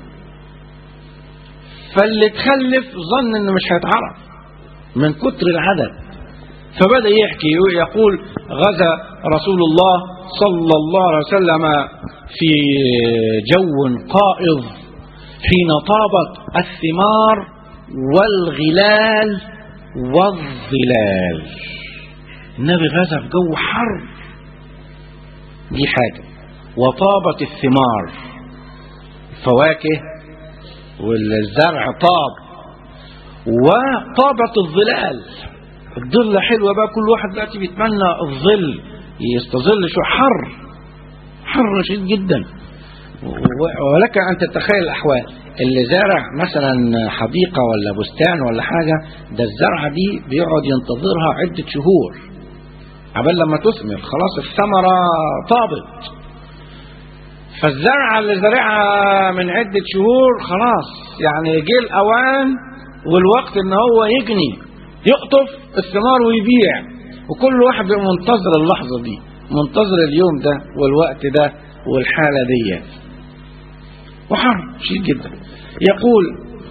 فاللي تخلف ظن انه مش هيتعرف من كتر العدد فبدأ يحكي يقول غزا رسول الله صلى الله عليه وسلم في جو قائض حين طابت الثمار والغلال والظلال النبي غزا في جو حر دي حاجة وطابت الثمار فواكه والزرع طاب وطابت الظلال الظل حلوة بقى كل واحد دلوقتي بيتمنى الظل يستظل شو حر حر شديد جدا ولك أن تتخيل الأحوال اللي زارع مثلا حديقة ولا بستان ولا حاجة ده الزرعة دي بيقعد ينتظرها عدة شهور عبال لما تثمر خلاص الثمرة طابت فالزرعة اللي زارعها من عدة شهور خلاص يعني جه الأوان والوقت ان هو يجني يقطف الثمار ويبيع وكل واحد بيبقى منتظر اللحظة دي منتظر اليوم ده والوقت ده والحالة دي وحر شديد جدا يقول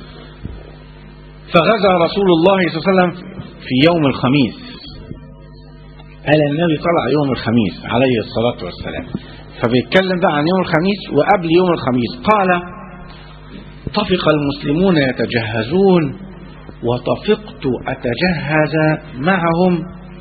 فغزا رسول الله صلى الله عليه وسلم في يوم الخميس قال النبي طلع يوم الخميس عليه الصلاة والسلام فبيتكلم بقى عن يوم الخميس وقبل يوم الخميس قال طفق المسلمون يتجهزون وطفقت أتجهز معهم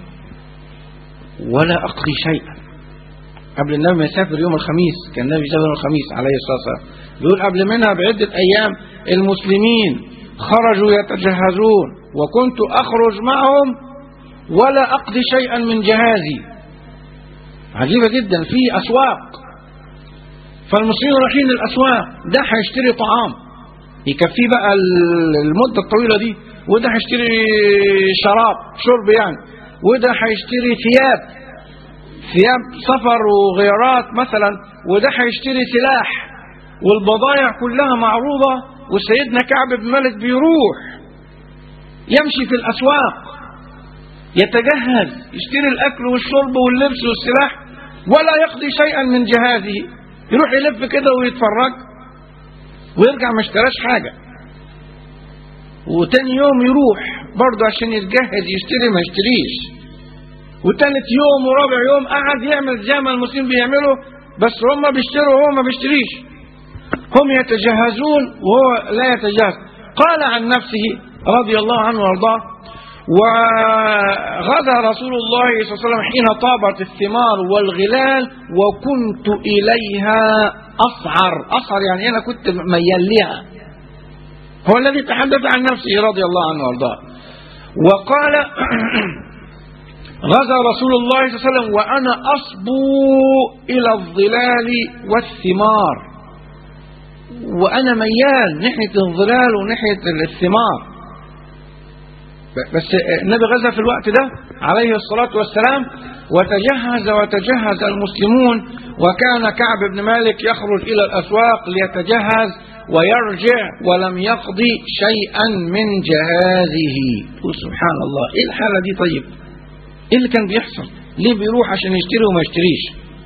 ولا أقضي شيئا قبل النبي ما يسافر يوم الخميس كان النبي سافر يوم الخميس عليه الصلاة والسلام بيقول قبل منها بعدة أيام المسلمين خرجوا يتجهزون وكنت أخرج معهم ولا أقضي شيئا من جهازي عجيبة جدا في أسواق فالمسلمين رايحين الأسواق ده هيشتري طعام يكفيه بقى المدة الطويلة دي وده هيشتري شراب شرب يعني وده هيشتري ثياب ثياب سفر وغيارات مثلا وده هيشتري سلاح والبضائع كلها معروضة وسيدنا كعب بن مالك بيروح يمشي في الأسواق يتجهز يشتري الأكل والشرب واللبس والسلاح ولا يقضي شيئا من جهازه يروح يلف كده ويتفرج ويرجع ما اشتراش حاجة وتاني يوم يروح برضه عشان يتجهز يشتري ما يشتريش وتالت يوم ورابع يوم قعد يعمل زي ما المسلمين بيعملوا بس هم بيشتروا وهو ما بيشتريش هم يتجهزون وهو لا يتجهز قال عن نفسه رضي الله عنه وارضاه وغدا رسول الله صلى الله عليه وسلم حين طابت الثمار والغلال وكنت إليها أسعر أسعر يعني أنا كنت ميال لها هو الذي تحدث عن نفسه رضي الله عنه وارضاه وقال غزا رسول الله صلى الله عليه وسلم وأنا أصبو إلى الظلال والثمار وأنا ميال ناحية الظلال وناحية الثمار بس النبي غزا في الوقت ده عليه الصلاة والسلام وتجهز وتجهز المسلمون وكان كعب بن مالك يخرج إلى الأسواق ليتجهز ويرجع ولم يقضي شيئا من جهازه سبحان الله ايه الحالة دي طيب ايه اللي كان بيحصل ليه بيروح عشان يشتري وما يشتريش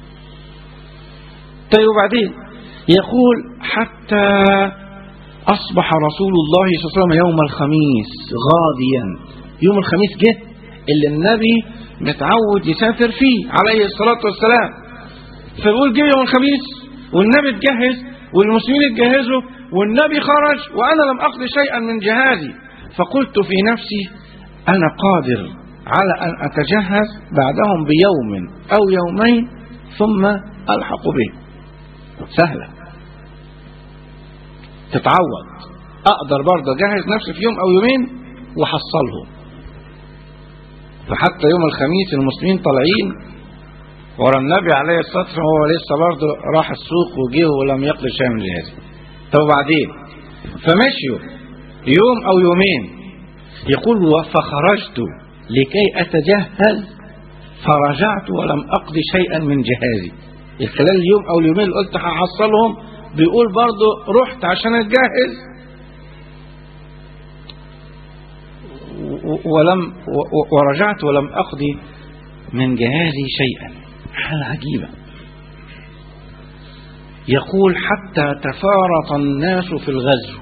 طيب وبعدين يقول حتى أصبح رسول الله صلى الله عليه وسلم يوم الخميس غاديا يوم الخميس جه اللي النبي متعود يسافر فيه عليه الصلاة والسلام فبيقول جه يوم الخميس والنبي اتجهز والمسلمين اتجهزوا والنبي خرج وأنا لم أقضي شيئا من جهازي فقلت في نفسي أنا قادر على أن أتجهز بعدهم بيوم أو يومين ثم ألحق به سهلة تتعوض أقدر برضه أجهز نفسي في يوم أو يومين وحصلهم فحتى يوم الخميس المسلمين طالعين ورا النبي عليه الصلاة والسلام هو لسه برضه راح السوق وجه ولم يقضي شيئا من جهازه طب وبعدين فمشيوا يوم أو يومين يقول فخرجت لكي أتجهز فرجعت ولم أقضي شيئا من جهازي خلال اليوم او اليومين اللي قلت هحصلهم بيقول برضه رحت عشان اتجهز و- ولم و- و- ورجعت ولم اقضي من جهازي شيئا حالة عجيبة يقول حتى تفارط الناس في الغزو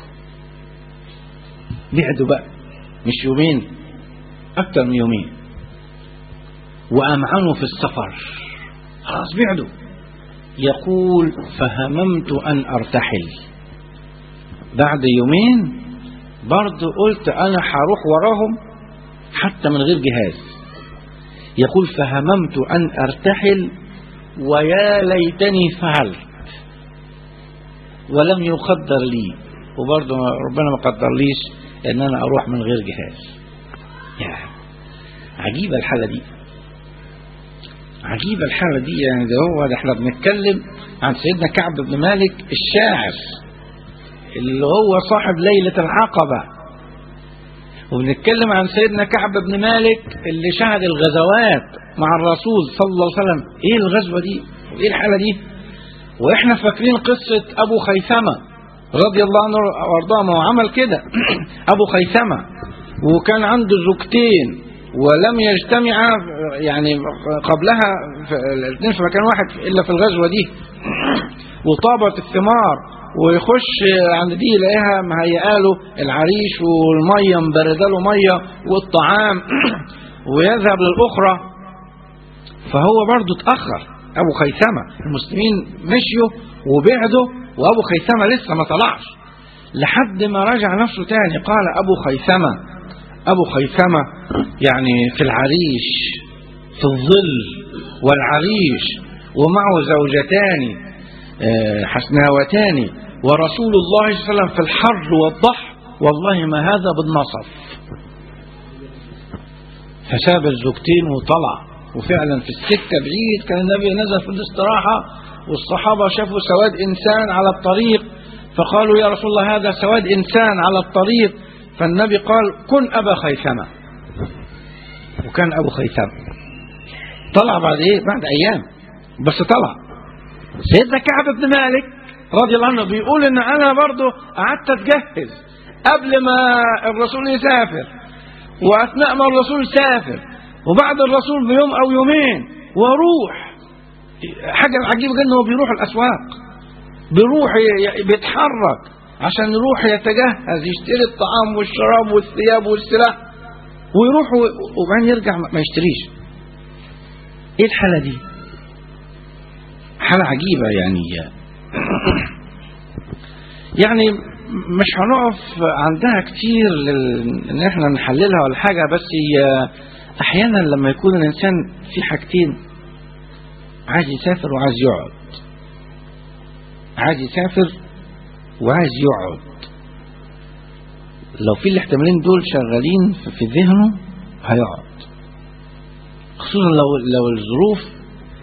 بعدوا بقى مش يومين أكثر من يومين وأمعنوا في السفر خلاص بعدوا يقول فهممت أن أرتحل بعد يومين برضه قلت أنا هروح وراهم حتى من غير جهاز يقول فهممت أن أرتحل ويا ليتني فعلت ولم يقدر لي وبرضه ربنا ما قدرليش ان انا اروح من غير جهاز يا عجيبة الحالة دي عجيبة الحالة دي يعني ده هو ده احنا بنتكلم عن سيدنا كعب بن مالك الشاعر اللي هو صاحب ليلة العقبة وبنتكلم عن سيدنا كعب بن مالك اللي شهد الغزوات مع الرسول صلى الله عليه وسلم ايه الغزوة دي وايه الحالة دي واحنا فاكرين قصة ابو خيثمة رضي الله عنه وارضاه ما هو عمل كده ابو خيثمة وكان عنده زوجتين ولم يجتمعا يعني قبلها في الاثنين في مكان واحد الا في الغزوة دي وطابت الثمار ويخش عند دي يلاقيها مهيئاله العريش والميه مبرده له ميه والطعام ويذهب للاخرى فهو برضه اتاخر ابو خيثمه المسلمين مشيوا وبعدوا وابو خيثمه لسه ما طلعش لحد ما رجع نفسه تاني قال ابو خيثمه ابو خيثمه يعني في العريش في الظل والعريش ومعه زوجتان آه، حسناوتان ورسول الله صلى الله عليه وسلم في الحر والضح والله ما هذا بالنصر فساب الزوجتين وطلع وفعلا في السكة بعيد كان النبي نزل في الاستراحة والصحابة شافوا سواد إنسان على الطريق فقالوا يا رسول الله هذا سواد إنسان على الطريق فالنبي قال كن أبا خيثمة وكان أبو خيثمة طلع بعد إيه بعد أيام بس طلع سيدنا كعب بن مالك رضي الله عنه بيقول ان انا برضه قعدت اتجهز قبل ما الرسول يسافر واثناء ما الرسول سافر وبعد الرسول بيوم او يومين واروح حاجه عجيبه جدا هو بيروح الاسواق بيروح ي- ي- بيتحرك عشان يروح يتجهز يشتري الطعام والشراب والثياب والسلاح ويروح و- وبعدين يرجع ما ما يشتريش ايه الحاله دي حالة عجيبة يعني يعني مش هنقف عندها كتير لل- ان احنا نحللها ولا حاجة بس هي احيانا لما يكون الانسان في حاجتين عايز يسافر وعايز يقعد عايز يسافر وعايز يقعد لو في الاحتمالين دول شغالين في- في ذهنه هيقعد خصوصا لو لو الظروف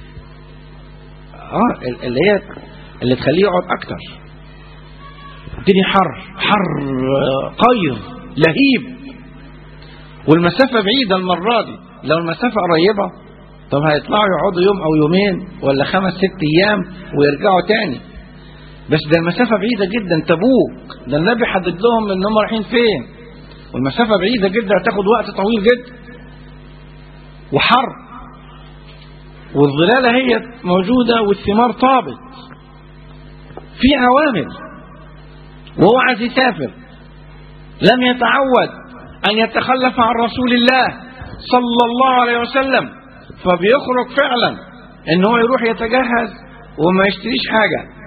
اه ال- اللي هي اللي تخليه يقعد اكتر الدنيا حر حر آه، قيظ لهيب والمسافة بعيدة المرة دي لو المسافة قريبة طب هيطلعوا يقعدوا يوم او يومين ولا خمس ست ايام ويرجعوا تاني بس ده المسافة بعيدة جدا تبوك ده النبي حدد لهم ان هم رايحين فين والمسافة بعيدة جدا هتاخد وقت طويل جدا وحر والظلالة هي موجودة والثمار طابت في عوامل وهو عايز يسافر لم يتعود أن يتخلف عن رسول الله صلى الله عليه وسلم فبيخرج فعلا ان هو يروح يتجهز وما يشتريش حاجة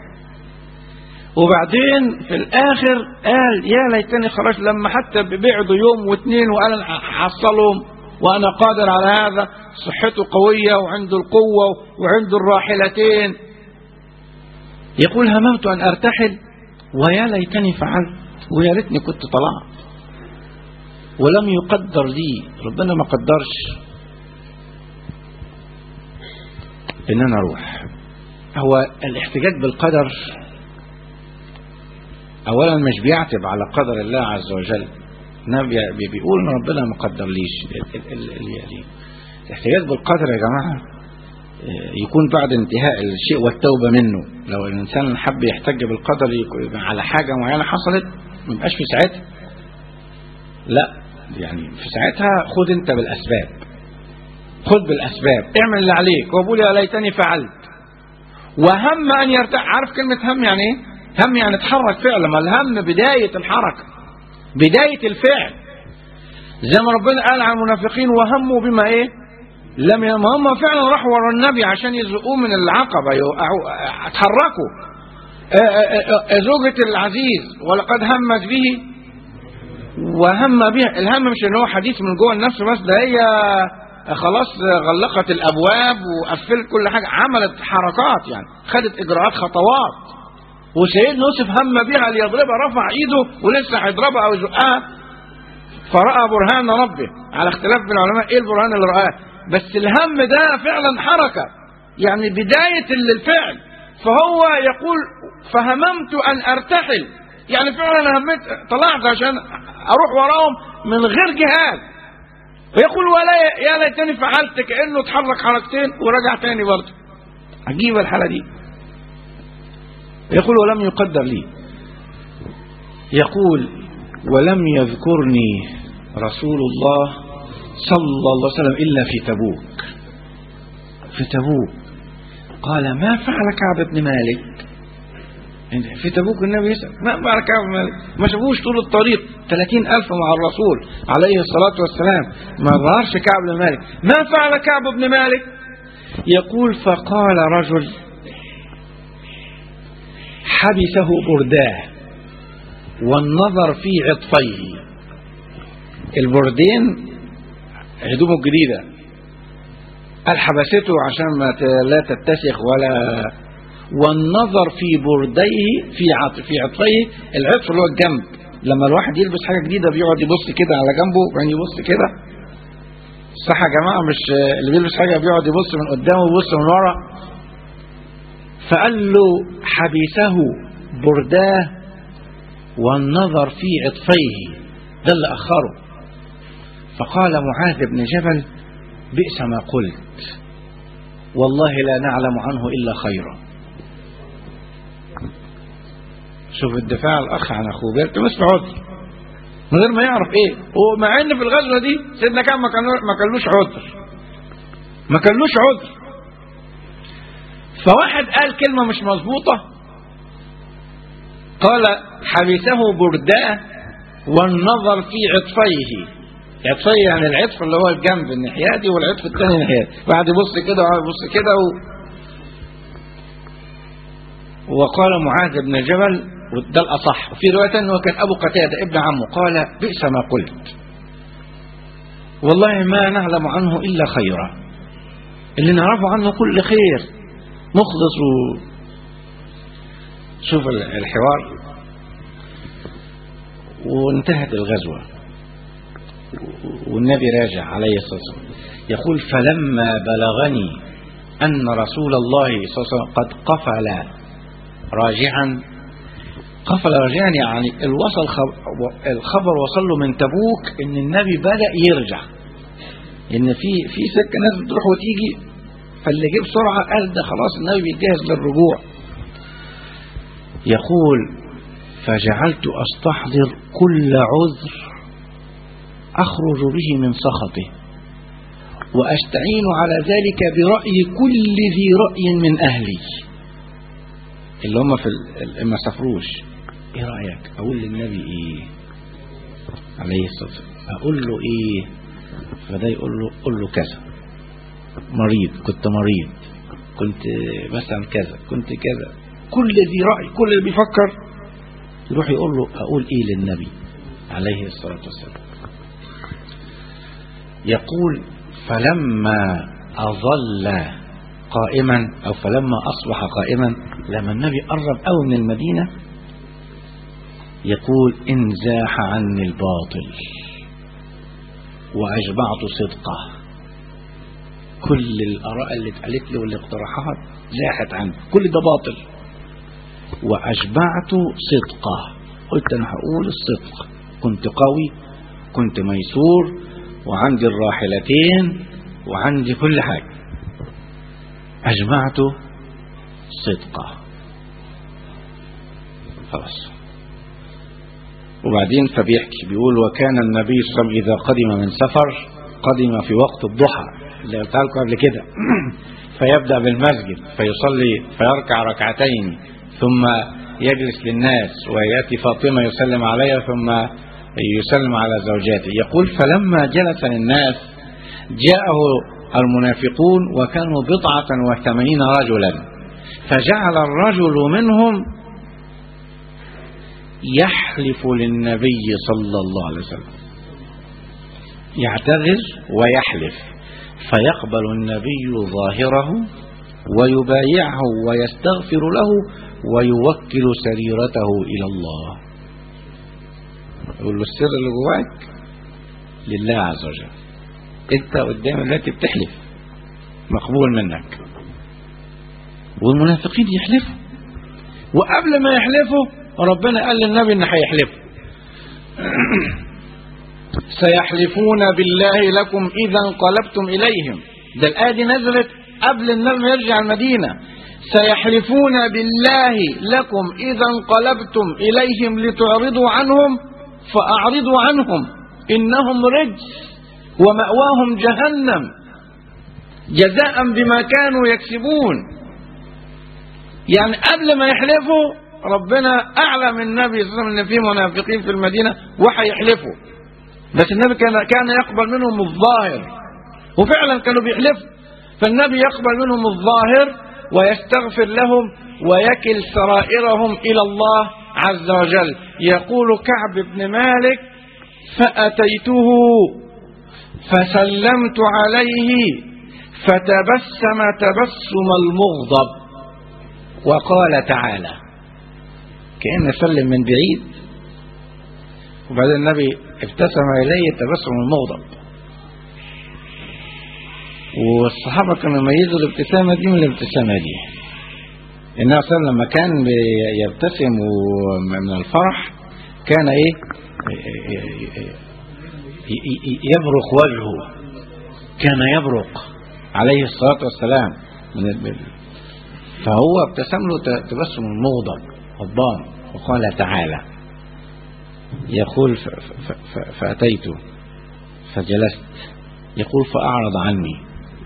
وبعدين في الاخر قال يا ليتني خرجت لما حتى بعدوا يوم واثنين وقال انا هحصلهم وانا قادر على هذا صحته قوية وعنده القوة وعنده الراحلتين يقول هممت ان ارتحل ويا ليتني فعلت ويا ريتني كنت طلعت ولم يقدر لي ربنا ما قدرش ان انا اروح هو الاحتجاج بالقدر اولا مش بيعتب على قدر الله عز وجل انما بي- بيقول ان ربنا ما قدرليش ال- ال- ال- ال- يعني الاحتجاج بالقدر يا جماعه يكون بعد انتهاء الشيء والتوبة منه لو الإنسان حب يحتج بالقدر يكون على حاجة معينة حصلت ما يبقاش في ساعتها لا يعني في ساعتها خد انت بالأسباب خد بالأسباب اعمل اللي عليك وقول يا ليتني فعلت وهم أن يرتاح عارف كلمة هم يعني ايه هم يعني اتحرك فعلا ما الهم بداية الحركة بداية الفعل زي ما ربنا قال عن المنافقين وهموا بما ايه لم يهم هم فعلا راحوا ورا النبي عشان يزقوه من العقبة يوقعوا اتحركوا زوجة العزيز ولقد همت به وهم به الهم مش ان هو حديث من جوه النفس بس ده هي خلاص غلقت الابواب وقفلت كل حاجه عملت حركات يعني خدت اجراءات خطوات وسيدنا يوسف هم بها ليضربها رفع ايده ولسه هيضربها او يزقها فراى برهان ربه على اختلاف بين العلماء ايه البرهان اللي رآه بس الهم ده فعلا حركه يعني بدايه الفعل فهو يقول فهممت ان ارتحل يعني فعلا همت طلعت عشان اروح وراهم من غير جهاد ويقول ولا يا ليتني فعلت كانه اتحرك حركتين ورجع تاني برضه عجيبه الحاله دي يقول ولم يقدر لي يقول ولم يذكرني رسول الله صلى الله عليه وسلم الا في تبوك في تبوك قال ما فعل كعب بن مالك في تبوك النبي يسأل ما فعل كعب بن مالك ما شافوش طول الطريق 30 ألف مع الرسول عليه الصلاة والسلام ما ظهرش كعب بن مالك ما فعل كعب بن مالك يقول فقال رجل حبسه برداه والنظر في عطفيه البردين هدومه الجديدة قال حبسته عشان ما لا تتسخ ولا والنظر في برديه في عطف في عطفيه العطف اللي هو الجنب لما الواحد يلبس حاجه جديده بيقعد يبص كده على جنبه وبعدين يبص كده صح يا جماعه مش اللي بيلبس حاجه بيقعد يبص من قدامه ويبص من ورا فقال له حبسه برداه والنظر في عطفيه ده اللي اخره فقال معاذ بن جبل بئس ما قلت والله لا نعلم عنه الا خيرا شوف الدفاع الاخ عن اخوه بيلتمس في عذر من غير ما يعرف ايه ومع ان في الغزوه دي سيدنا كان ما كان ما كانلوش عذر ما كانلوش عذر فواحد قال كلمه مش مظبوطه قال حبسه برداه والنظر في عطفيه عطفيه يعني العطف اللي هو الجنب الناحيه دي والعطف الثاني الناحيه واحد يبص كده وواحد يبص كده و... وقال معاذ بن جبل وده الأصح وفي رواية أنه كان أبو قتادة ابن عمه قال بئس ما قلت والله ما نعلم عنه إلا خيرا اللي نعرفه عنه كل خير مخلص و... شوف الحوار وانتهت الغزوة والنبي راجع عليه الصلاة والسلام يقول فلما بلغني أن رسول الله صلى الله عليه وسلم قد قفل راجعا قفل راجعا يعني الوصل الخبر وصل له من تبوك ان النبي بدأ يرجع ان في في سكه ناس بتروح وتيجي فاللي جه بسرعه قال ده خلاص النبي بيجهز للرجوع يقول فجعلت استحضر كل عذر اخرج به من سخطه واستعين على ذلك براي كل ذي راي من اهلي اللي هم في ال- ما سافروش ايه رايك اقول للنبي ايه عليه الصلاه والسلام اقول له ايه فده يقول له قول له كذا مريض كنت مريض كنت مثلا كذا كنت كذا كل ذي راي كل اللي بيفكر يروح يقول له اقول ايه للنبي عليه الصلاه والسلام يقول فلما اظل قائما او فلما اصبح قائما لما النبي قرب قوي من المدينه يقول انزاح عني الباطل واجمعت صدقه كل الاراء اللي اتقالت لي والاقتراحات زاحت عني كل ده باطل واجمعت صدقه قلت انا هقول الصدق كنت قوي كنت ميسور وعندي الراحلتين وعندي كل حاجه أجمعت صدقه خلاص وبعدين فبيحكي بيقول وكان النبي صلى الله عليه وسلم إذا قدم من سفر قدم في وقت الضحى اللي قلت لكم قبل كده فيبدأ بالمسجد فيصلي فيركع ركعتين ثم يجلس للناس ويأتي فاطمة يسلم عليها ثم يسلم على زوجاته يقول فلما جلس للناس جاءه المنافقون وكانوا بضعة وثمانين رجلا فجعل الرجل منهم يحلف للنبي صلى الله عليه وسلم يعتذر ويحلف فيقبل النبي ظاهره ويبايعه ويستغفر له ويوكل سريرته إلى الله يقول له السر اللي جواك لله عز وجل انت قدام التي بتحلف مقبول منك والمنافقين يحلفوا وقبل ما يحلفوا ربنا قال للنبي ان هيحلفوا سيحلفون بالله لكم اذا انقلبتم اليهم ده الايه دي نزلت قبل النبي ما يرجع المدينه سيحلفون بالله لكم اذا انقلبتم اليهم لتعرضوا عنهم فاعرضوا عنهم انهم رجس وماواهم جهنم جزاء بما كانوا يكسبون يعني قبل ما يحلفوا ربنا اعلم النبي صلى الله عليه وسلم ان في منافقين في المدينه وهيحلفوا بس النبي كان كان يقبل منهم الظاهر وفعلا كانوا بيحلفوا فالنبي يقبل منهم الظاهر ويستغفر لهم ويكل سرائرهم الى الله عز وجل يقول كعب بن مالك فاتيته فسلمت عليه فتبسم تبسم المغضب وقال تعالى كأن سلم من بعيد وبعدين النبي ابتسم إليه تبسم المغضب والصحابة كانوا يميزوا الابتسامة دي من الابتسامة دي النبي صلى الله عليه وسلم لما كان يبتسم من الفرح كان ايه يبرق وجهه كان يبرق عليه الصلاة والسلام من فهو ابتسم له تبسم المغضب غضبان وقال تعالى يقول فأتيت فجلست يقول فأعرض عني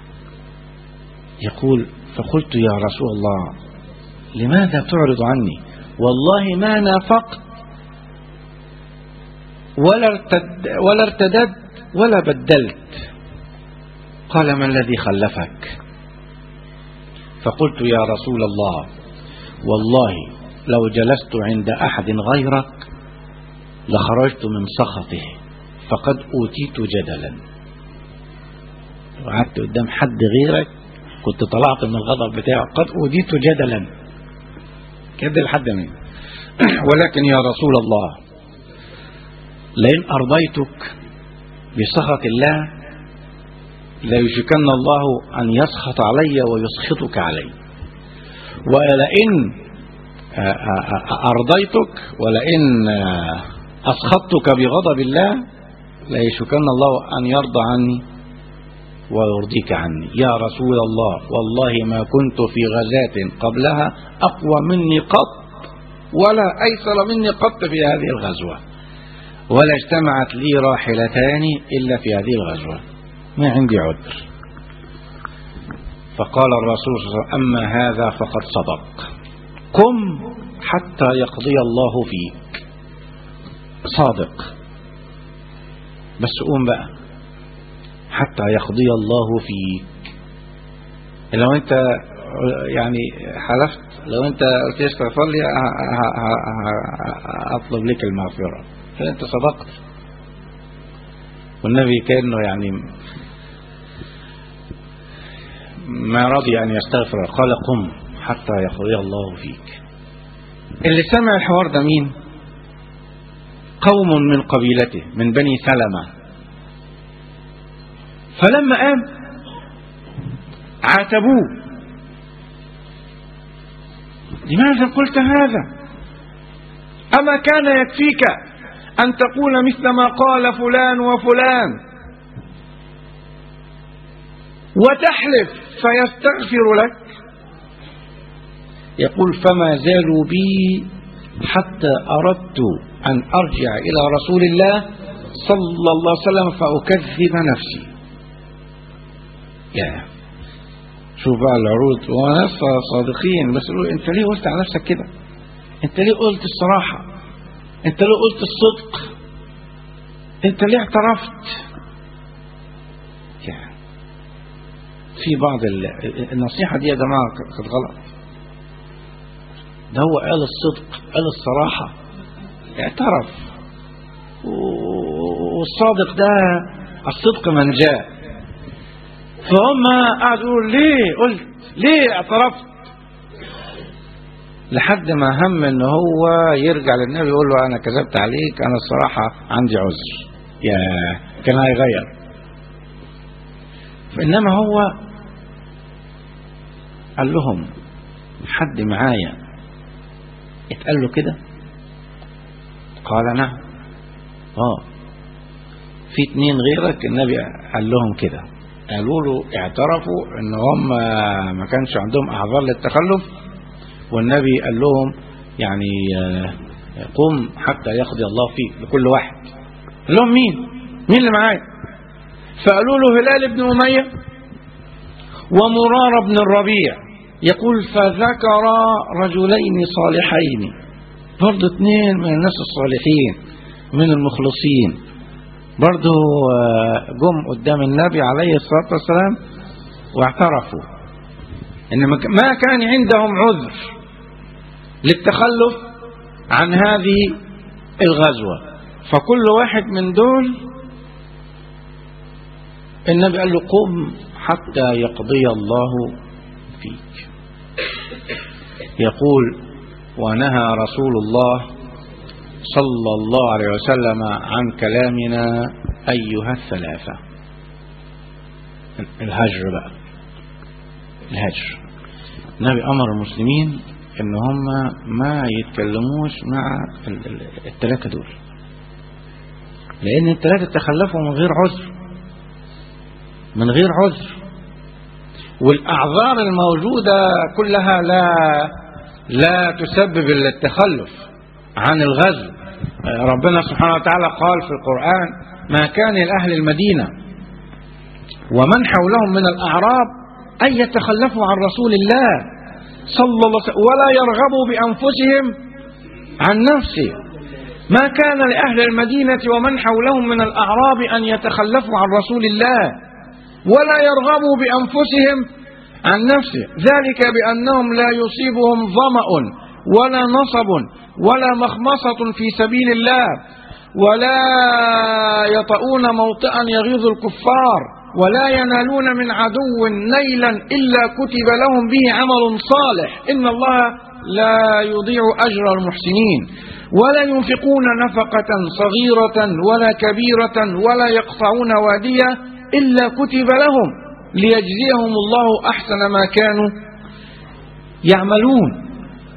يقول فقلت يا رسول الله لماذا تعرض عني والله ما نافقت ولا ارتد ولا ارتدت ولا بدلت قال ما الذي خلفك فقلت يا رسول الله والله لو جلست عند أحد غيرك لخرجت من سخطه فقد أوتيت جدلا وقعدت قدام حد غيرك كنت طلعت من الغضب بتاعه قد أوتيت جدلا كده لحد مين ولكن يا رسول الله لئن أرضيتك بسخط الله ليشكن الله أن يسخط علي ويسخطك علي ولئن أرضيتك ولئن أسخطتك بغضب الله ليشكن الله أن يرضى عني ويرضيك عني يا رسول الله والله ما كنت في غزاة قبلها أقوى مني قط ولا أيسر مني قط في هذه الغزوة ولا اجتمعت لي راحلتان إلا في هذه الغزوة ما عندي عذر فقال الرسول صلى الله عليه وسلم أما هذا فقد صدق قم حتى يقضي الله فيك صادق بس قوم بقى حتى يقضي الله فيك لو انت يعني حلفت لو انت قلت استغفر لي اطلب لك المغفرة فانت صدقت والنبي كانه يعني ما رضي ان يستغفر قال قم حتى يقضي الله فيك اللي سمع الحوار ده مين قوم من قبيلته من بني سلمة فلما قام عاتبوه لماذا قلت هذا أما كان يكفيك أن تقول مثل ما قال فلان وفلان وتحلف فيستغفر لك يقول فما زالوا بي حتى أردت أن أرجع إلى رسول الله صلى الله عليه وسلم فأكذب نفسي يا شوف بقى العروض وناس صادقين بس يقولوا انت ليه قلت على نفسك كده انت ليه قلت الصراحة انت ليه قلت الصدق انت ليه اعترفت يعني في بعض ال- النصيحة دي يا جماعة كانت غلط ده هو قال الصدق قال الصراحة اعترف و- والصادق ده الصدق من جاء فهم قعدوا يقولوا ليه قلت ليه اعترفت لحد ما هم ان هو يرجع للنبي يقول له انا كذبت عليك انا الصراحه عندي عذر يا كان هيغير فانما هو قال لهم حد معايا اتقال له كده قال نعم اه في اتنين غيرك النبي قال لهم كده قالوا له اعترفوا ان هم ما كانش عندهم اعذار للتخلف والنبي قال لهم يعني آه، قم حتى يقضي الله فيك لكل واحد قال لهم مين مين اللي معايا فقالوا له هلال بن أمية ومرار بن الربيع يقول فذكر رجلين صالحين برضه اثنين من الناس الصالحين من المخلصين برضه آه، جم قدام النبي عليه الصلاة والسلام واعترفوا ان ما ك- ما كان عندهم عذر للتخلف عن هذه الغزوة فكل واحد من دول النبي قال له قم حتى يقضي الله فيك يقول ونهى رسول الله صلى الله عليه وسلم عن كلامنا أيها الثلاثة الهجر بقى الهجر النبي أمر المسلمين إن هم ما يتكلموش مع ال- ال- الثلاثة دول لأن الثلاثة تخلفوا من غير عذر من غير عذر والأعذار الموجودة كلها لا لا تسبب التخلف عن الغزو ربنا سبحانه وتعالى قال في القرآن ما كان لأهل المدينة ومن حولهم من الأعراب أن يتخلفوا عن رسول الله صلى الله عليه وسلم ولا يرغبوا بأنفسهم عن نفسه ما كان لأهل المدينة ومن حولهم من الأعراب أن يتخلفوا عن رسول الله ولا يرغبوا بأنفسهم عن نفسه ذلك بأنهم لا يصيبهم ظمأ ولا نصب ولا مخمصة في سبيل الله ولا يطؤون موطئا يغيظ الكفار ولا ينالون من عدو نيلا إلا كتب لهم به عمل صالح إن الله لا يضيع أجر المحسنين ولا ينفقون نفقة صغيرة ولا كبيرة ولا يقطعون وادية إلا كتب لهم ليجزيهم الله أحسن ما كانوا يعملون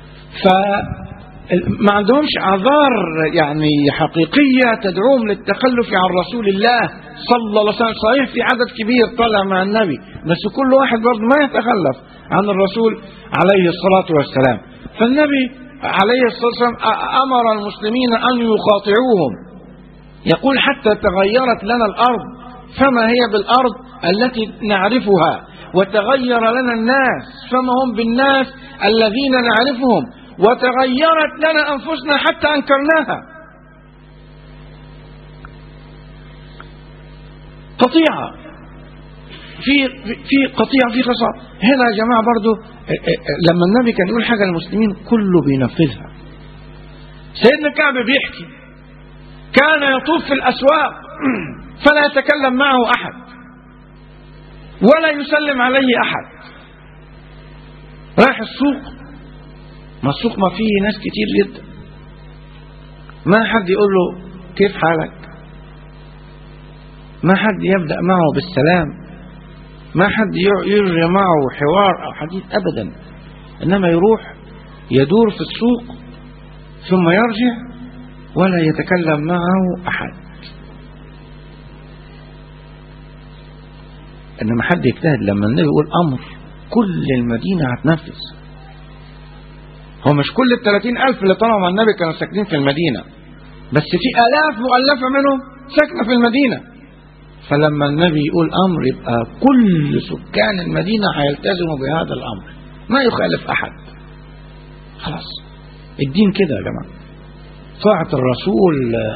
فما عندهمش اعذار يعني حقيقيه تدعوهم للتخلف عن رسول الله صلى الله عليه وسلم صحيح في عدد كبير طلع مع النبي بس كل واحد برضه ما يتخلف عن الرسول عليه الصلاه والسلام فالنبي عليه الصلاه والسلام امر المسلمين ان يخاطعوهم يقول حتى تغيرت لنا الارض فما هي بالارض التي نعرفها وتغير لنا الناس فما هم بالناس الذين نعرفهم وتغيرت لنا انفسنا حتى انكرناها قطيعه في في قطيعه في خصام هنا يا جماعه برضو لما النبي كان يقول حاجه للمسلمين كله بينفذها سيدنا كعب بيحكي كان يطوف في الاسواق فلا يتكلم معه احد ولا يسلم عليه احد رايح السوق ما السوق ما فيه ناس كتير جدا ما حد يقول له كيف حالك ما حد يبدأ معه بالسلام ما حد يجري معه حوار أو حديث أبدا إنما يروح يدور في السوق ثم يرجع ولا يتكلم معه أحد إنما حد يجتهد لما النبي يقول أمر كل المدينة هتنفذ هو مش كل الثلاثين ألف اللي طلعوا مع النبي كانوا ساكنين في المدينة بس في آلاف مؤلفة منهم ساكنة في المدينة فلما النبي يقول أمر يبقى كل سكان المدينة هيلتزموا بهذا الأمر ما يخالف أحد خلاص الدين كده يا جماعة طاعة الرسول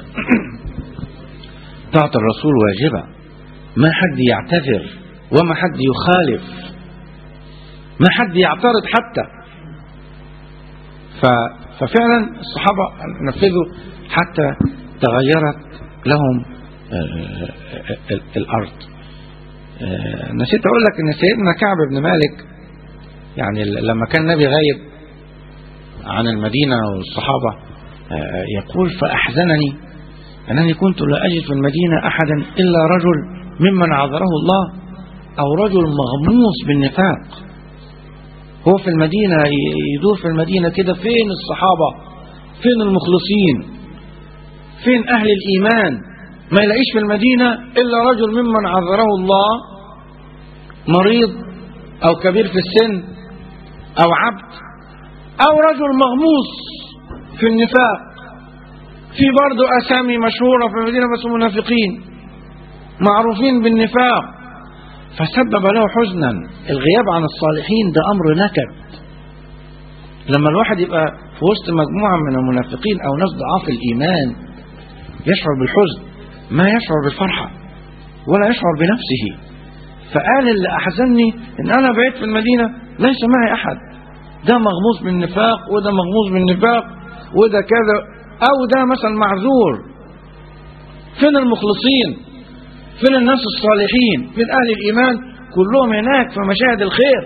طاعة الرسول واجبة ما حد يعتذر وما حد يخالف ما حد يعترض حتى ف... ففعلا الصحابة نفذوا حتى تغيرت لهم الأرض نسيت أقول لك أن سيدنا كعب بن مالك يعني لما كان النبي غايب عن المدينة والصحابة يقول فأحزنني أنني كنت لا أجد في المدينة أحدا إلا رجل ممن عذره الله أو رجل مغموس بالنفاق هو في المدينة يدور في المدينة كده فين الصحابة فين المخلصين فين أهل الإيمان ما يلاقيش في المدينة إلا رجل ممن عذره الله مريض أو كبير في السن أو عبد أو رجل مغموس في النفاق في برضه أسامي مشهورة في المدينة بس منافقين معروفين بالنفاق فسبب له حزنا الغياب عن الصالحين ده أمر نكد لما الواحد يبقى في وسط مجموعة من المنافقين أو ناس ضعاف الإيمان يشعر بالحزن ما يشعر بالفرحة ولا يشعر بنفسه فقال اللي أحزنني إن أنا بقيت في المدينة ليس معي أحد ده مغموس بالنفاق وده مغموس بالنفاق وده كذا أو ده مثلا معذور فين المخلصين فين الناس الصالحين فين أهل الإيمان كلهم هناك في مشاهد الخير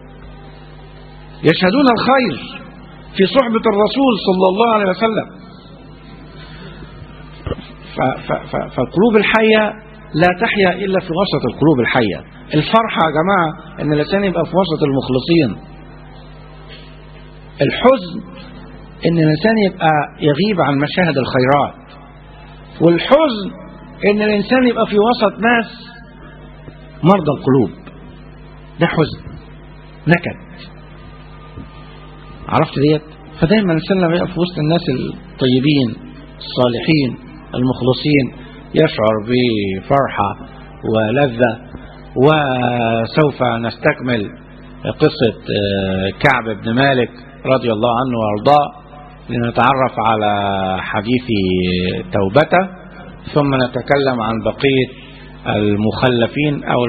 يشهدون الخير في صحبة الرسول صلى الله عليه وسلم فالقلوب الحية لا تحيا إلا في وسط القلوب الحية الفرحة يا جماعة أن الإنسان يبقى في وسط المخلصين الحزن أن الإنسان يبقى يغيب عن مشاهد الخيرات والحزن أن الإنسان يبقى في وسط ناس مرضى القلوب ده حزن نكد عرفت ديت فدايما الإنسان لما يبقى في وسط الناس الطيبين الصالحين المخلصين يشعر بفرحة ولذة وسوف نستكمل قصة كعب بن مالك رضي الله عنه وارضاه لنتعرف على حديث توبته ثم نتكلم عن بقية المخلفين أو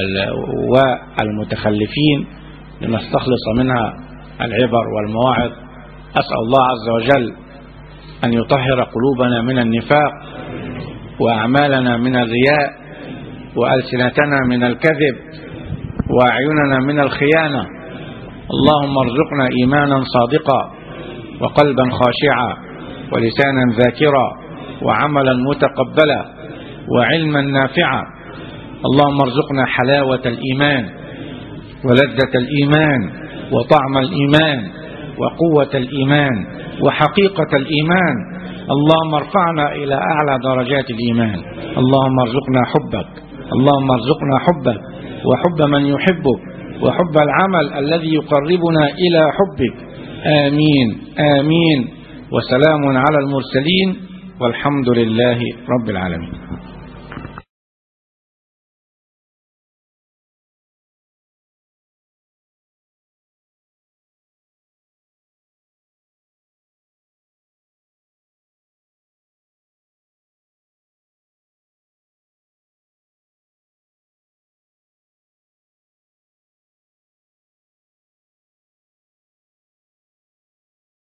والمتخلفين لنستخلص منها العبر والمواعظ أسأل الله عز وجل أن يطهر قلوبنا من النفاق وأعمالنا من الرياء وألسنتنا من الكذب وأعيننا من الخيانة اللهم ارزقنا إيمانا صادقا وقلبا خاشعا ولسانا ذاكرا وعملا متقبلا وعلما نافعا اللهم ارزقنا حلاوة الإيمان ولذة الإيمان وطعم الإيمان وقوة الإيمان وحقيقة الإيمان اللهم ارفعنا إلى أعلى درجات الإيمان اللهم ارزقنا حبك اللهم ارزقنا حبك وحب من يحبك وحب العمل الذي يقربنا إلى حبك آمين آمين وسلام على المرسلين والحمد لله رب العالمين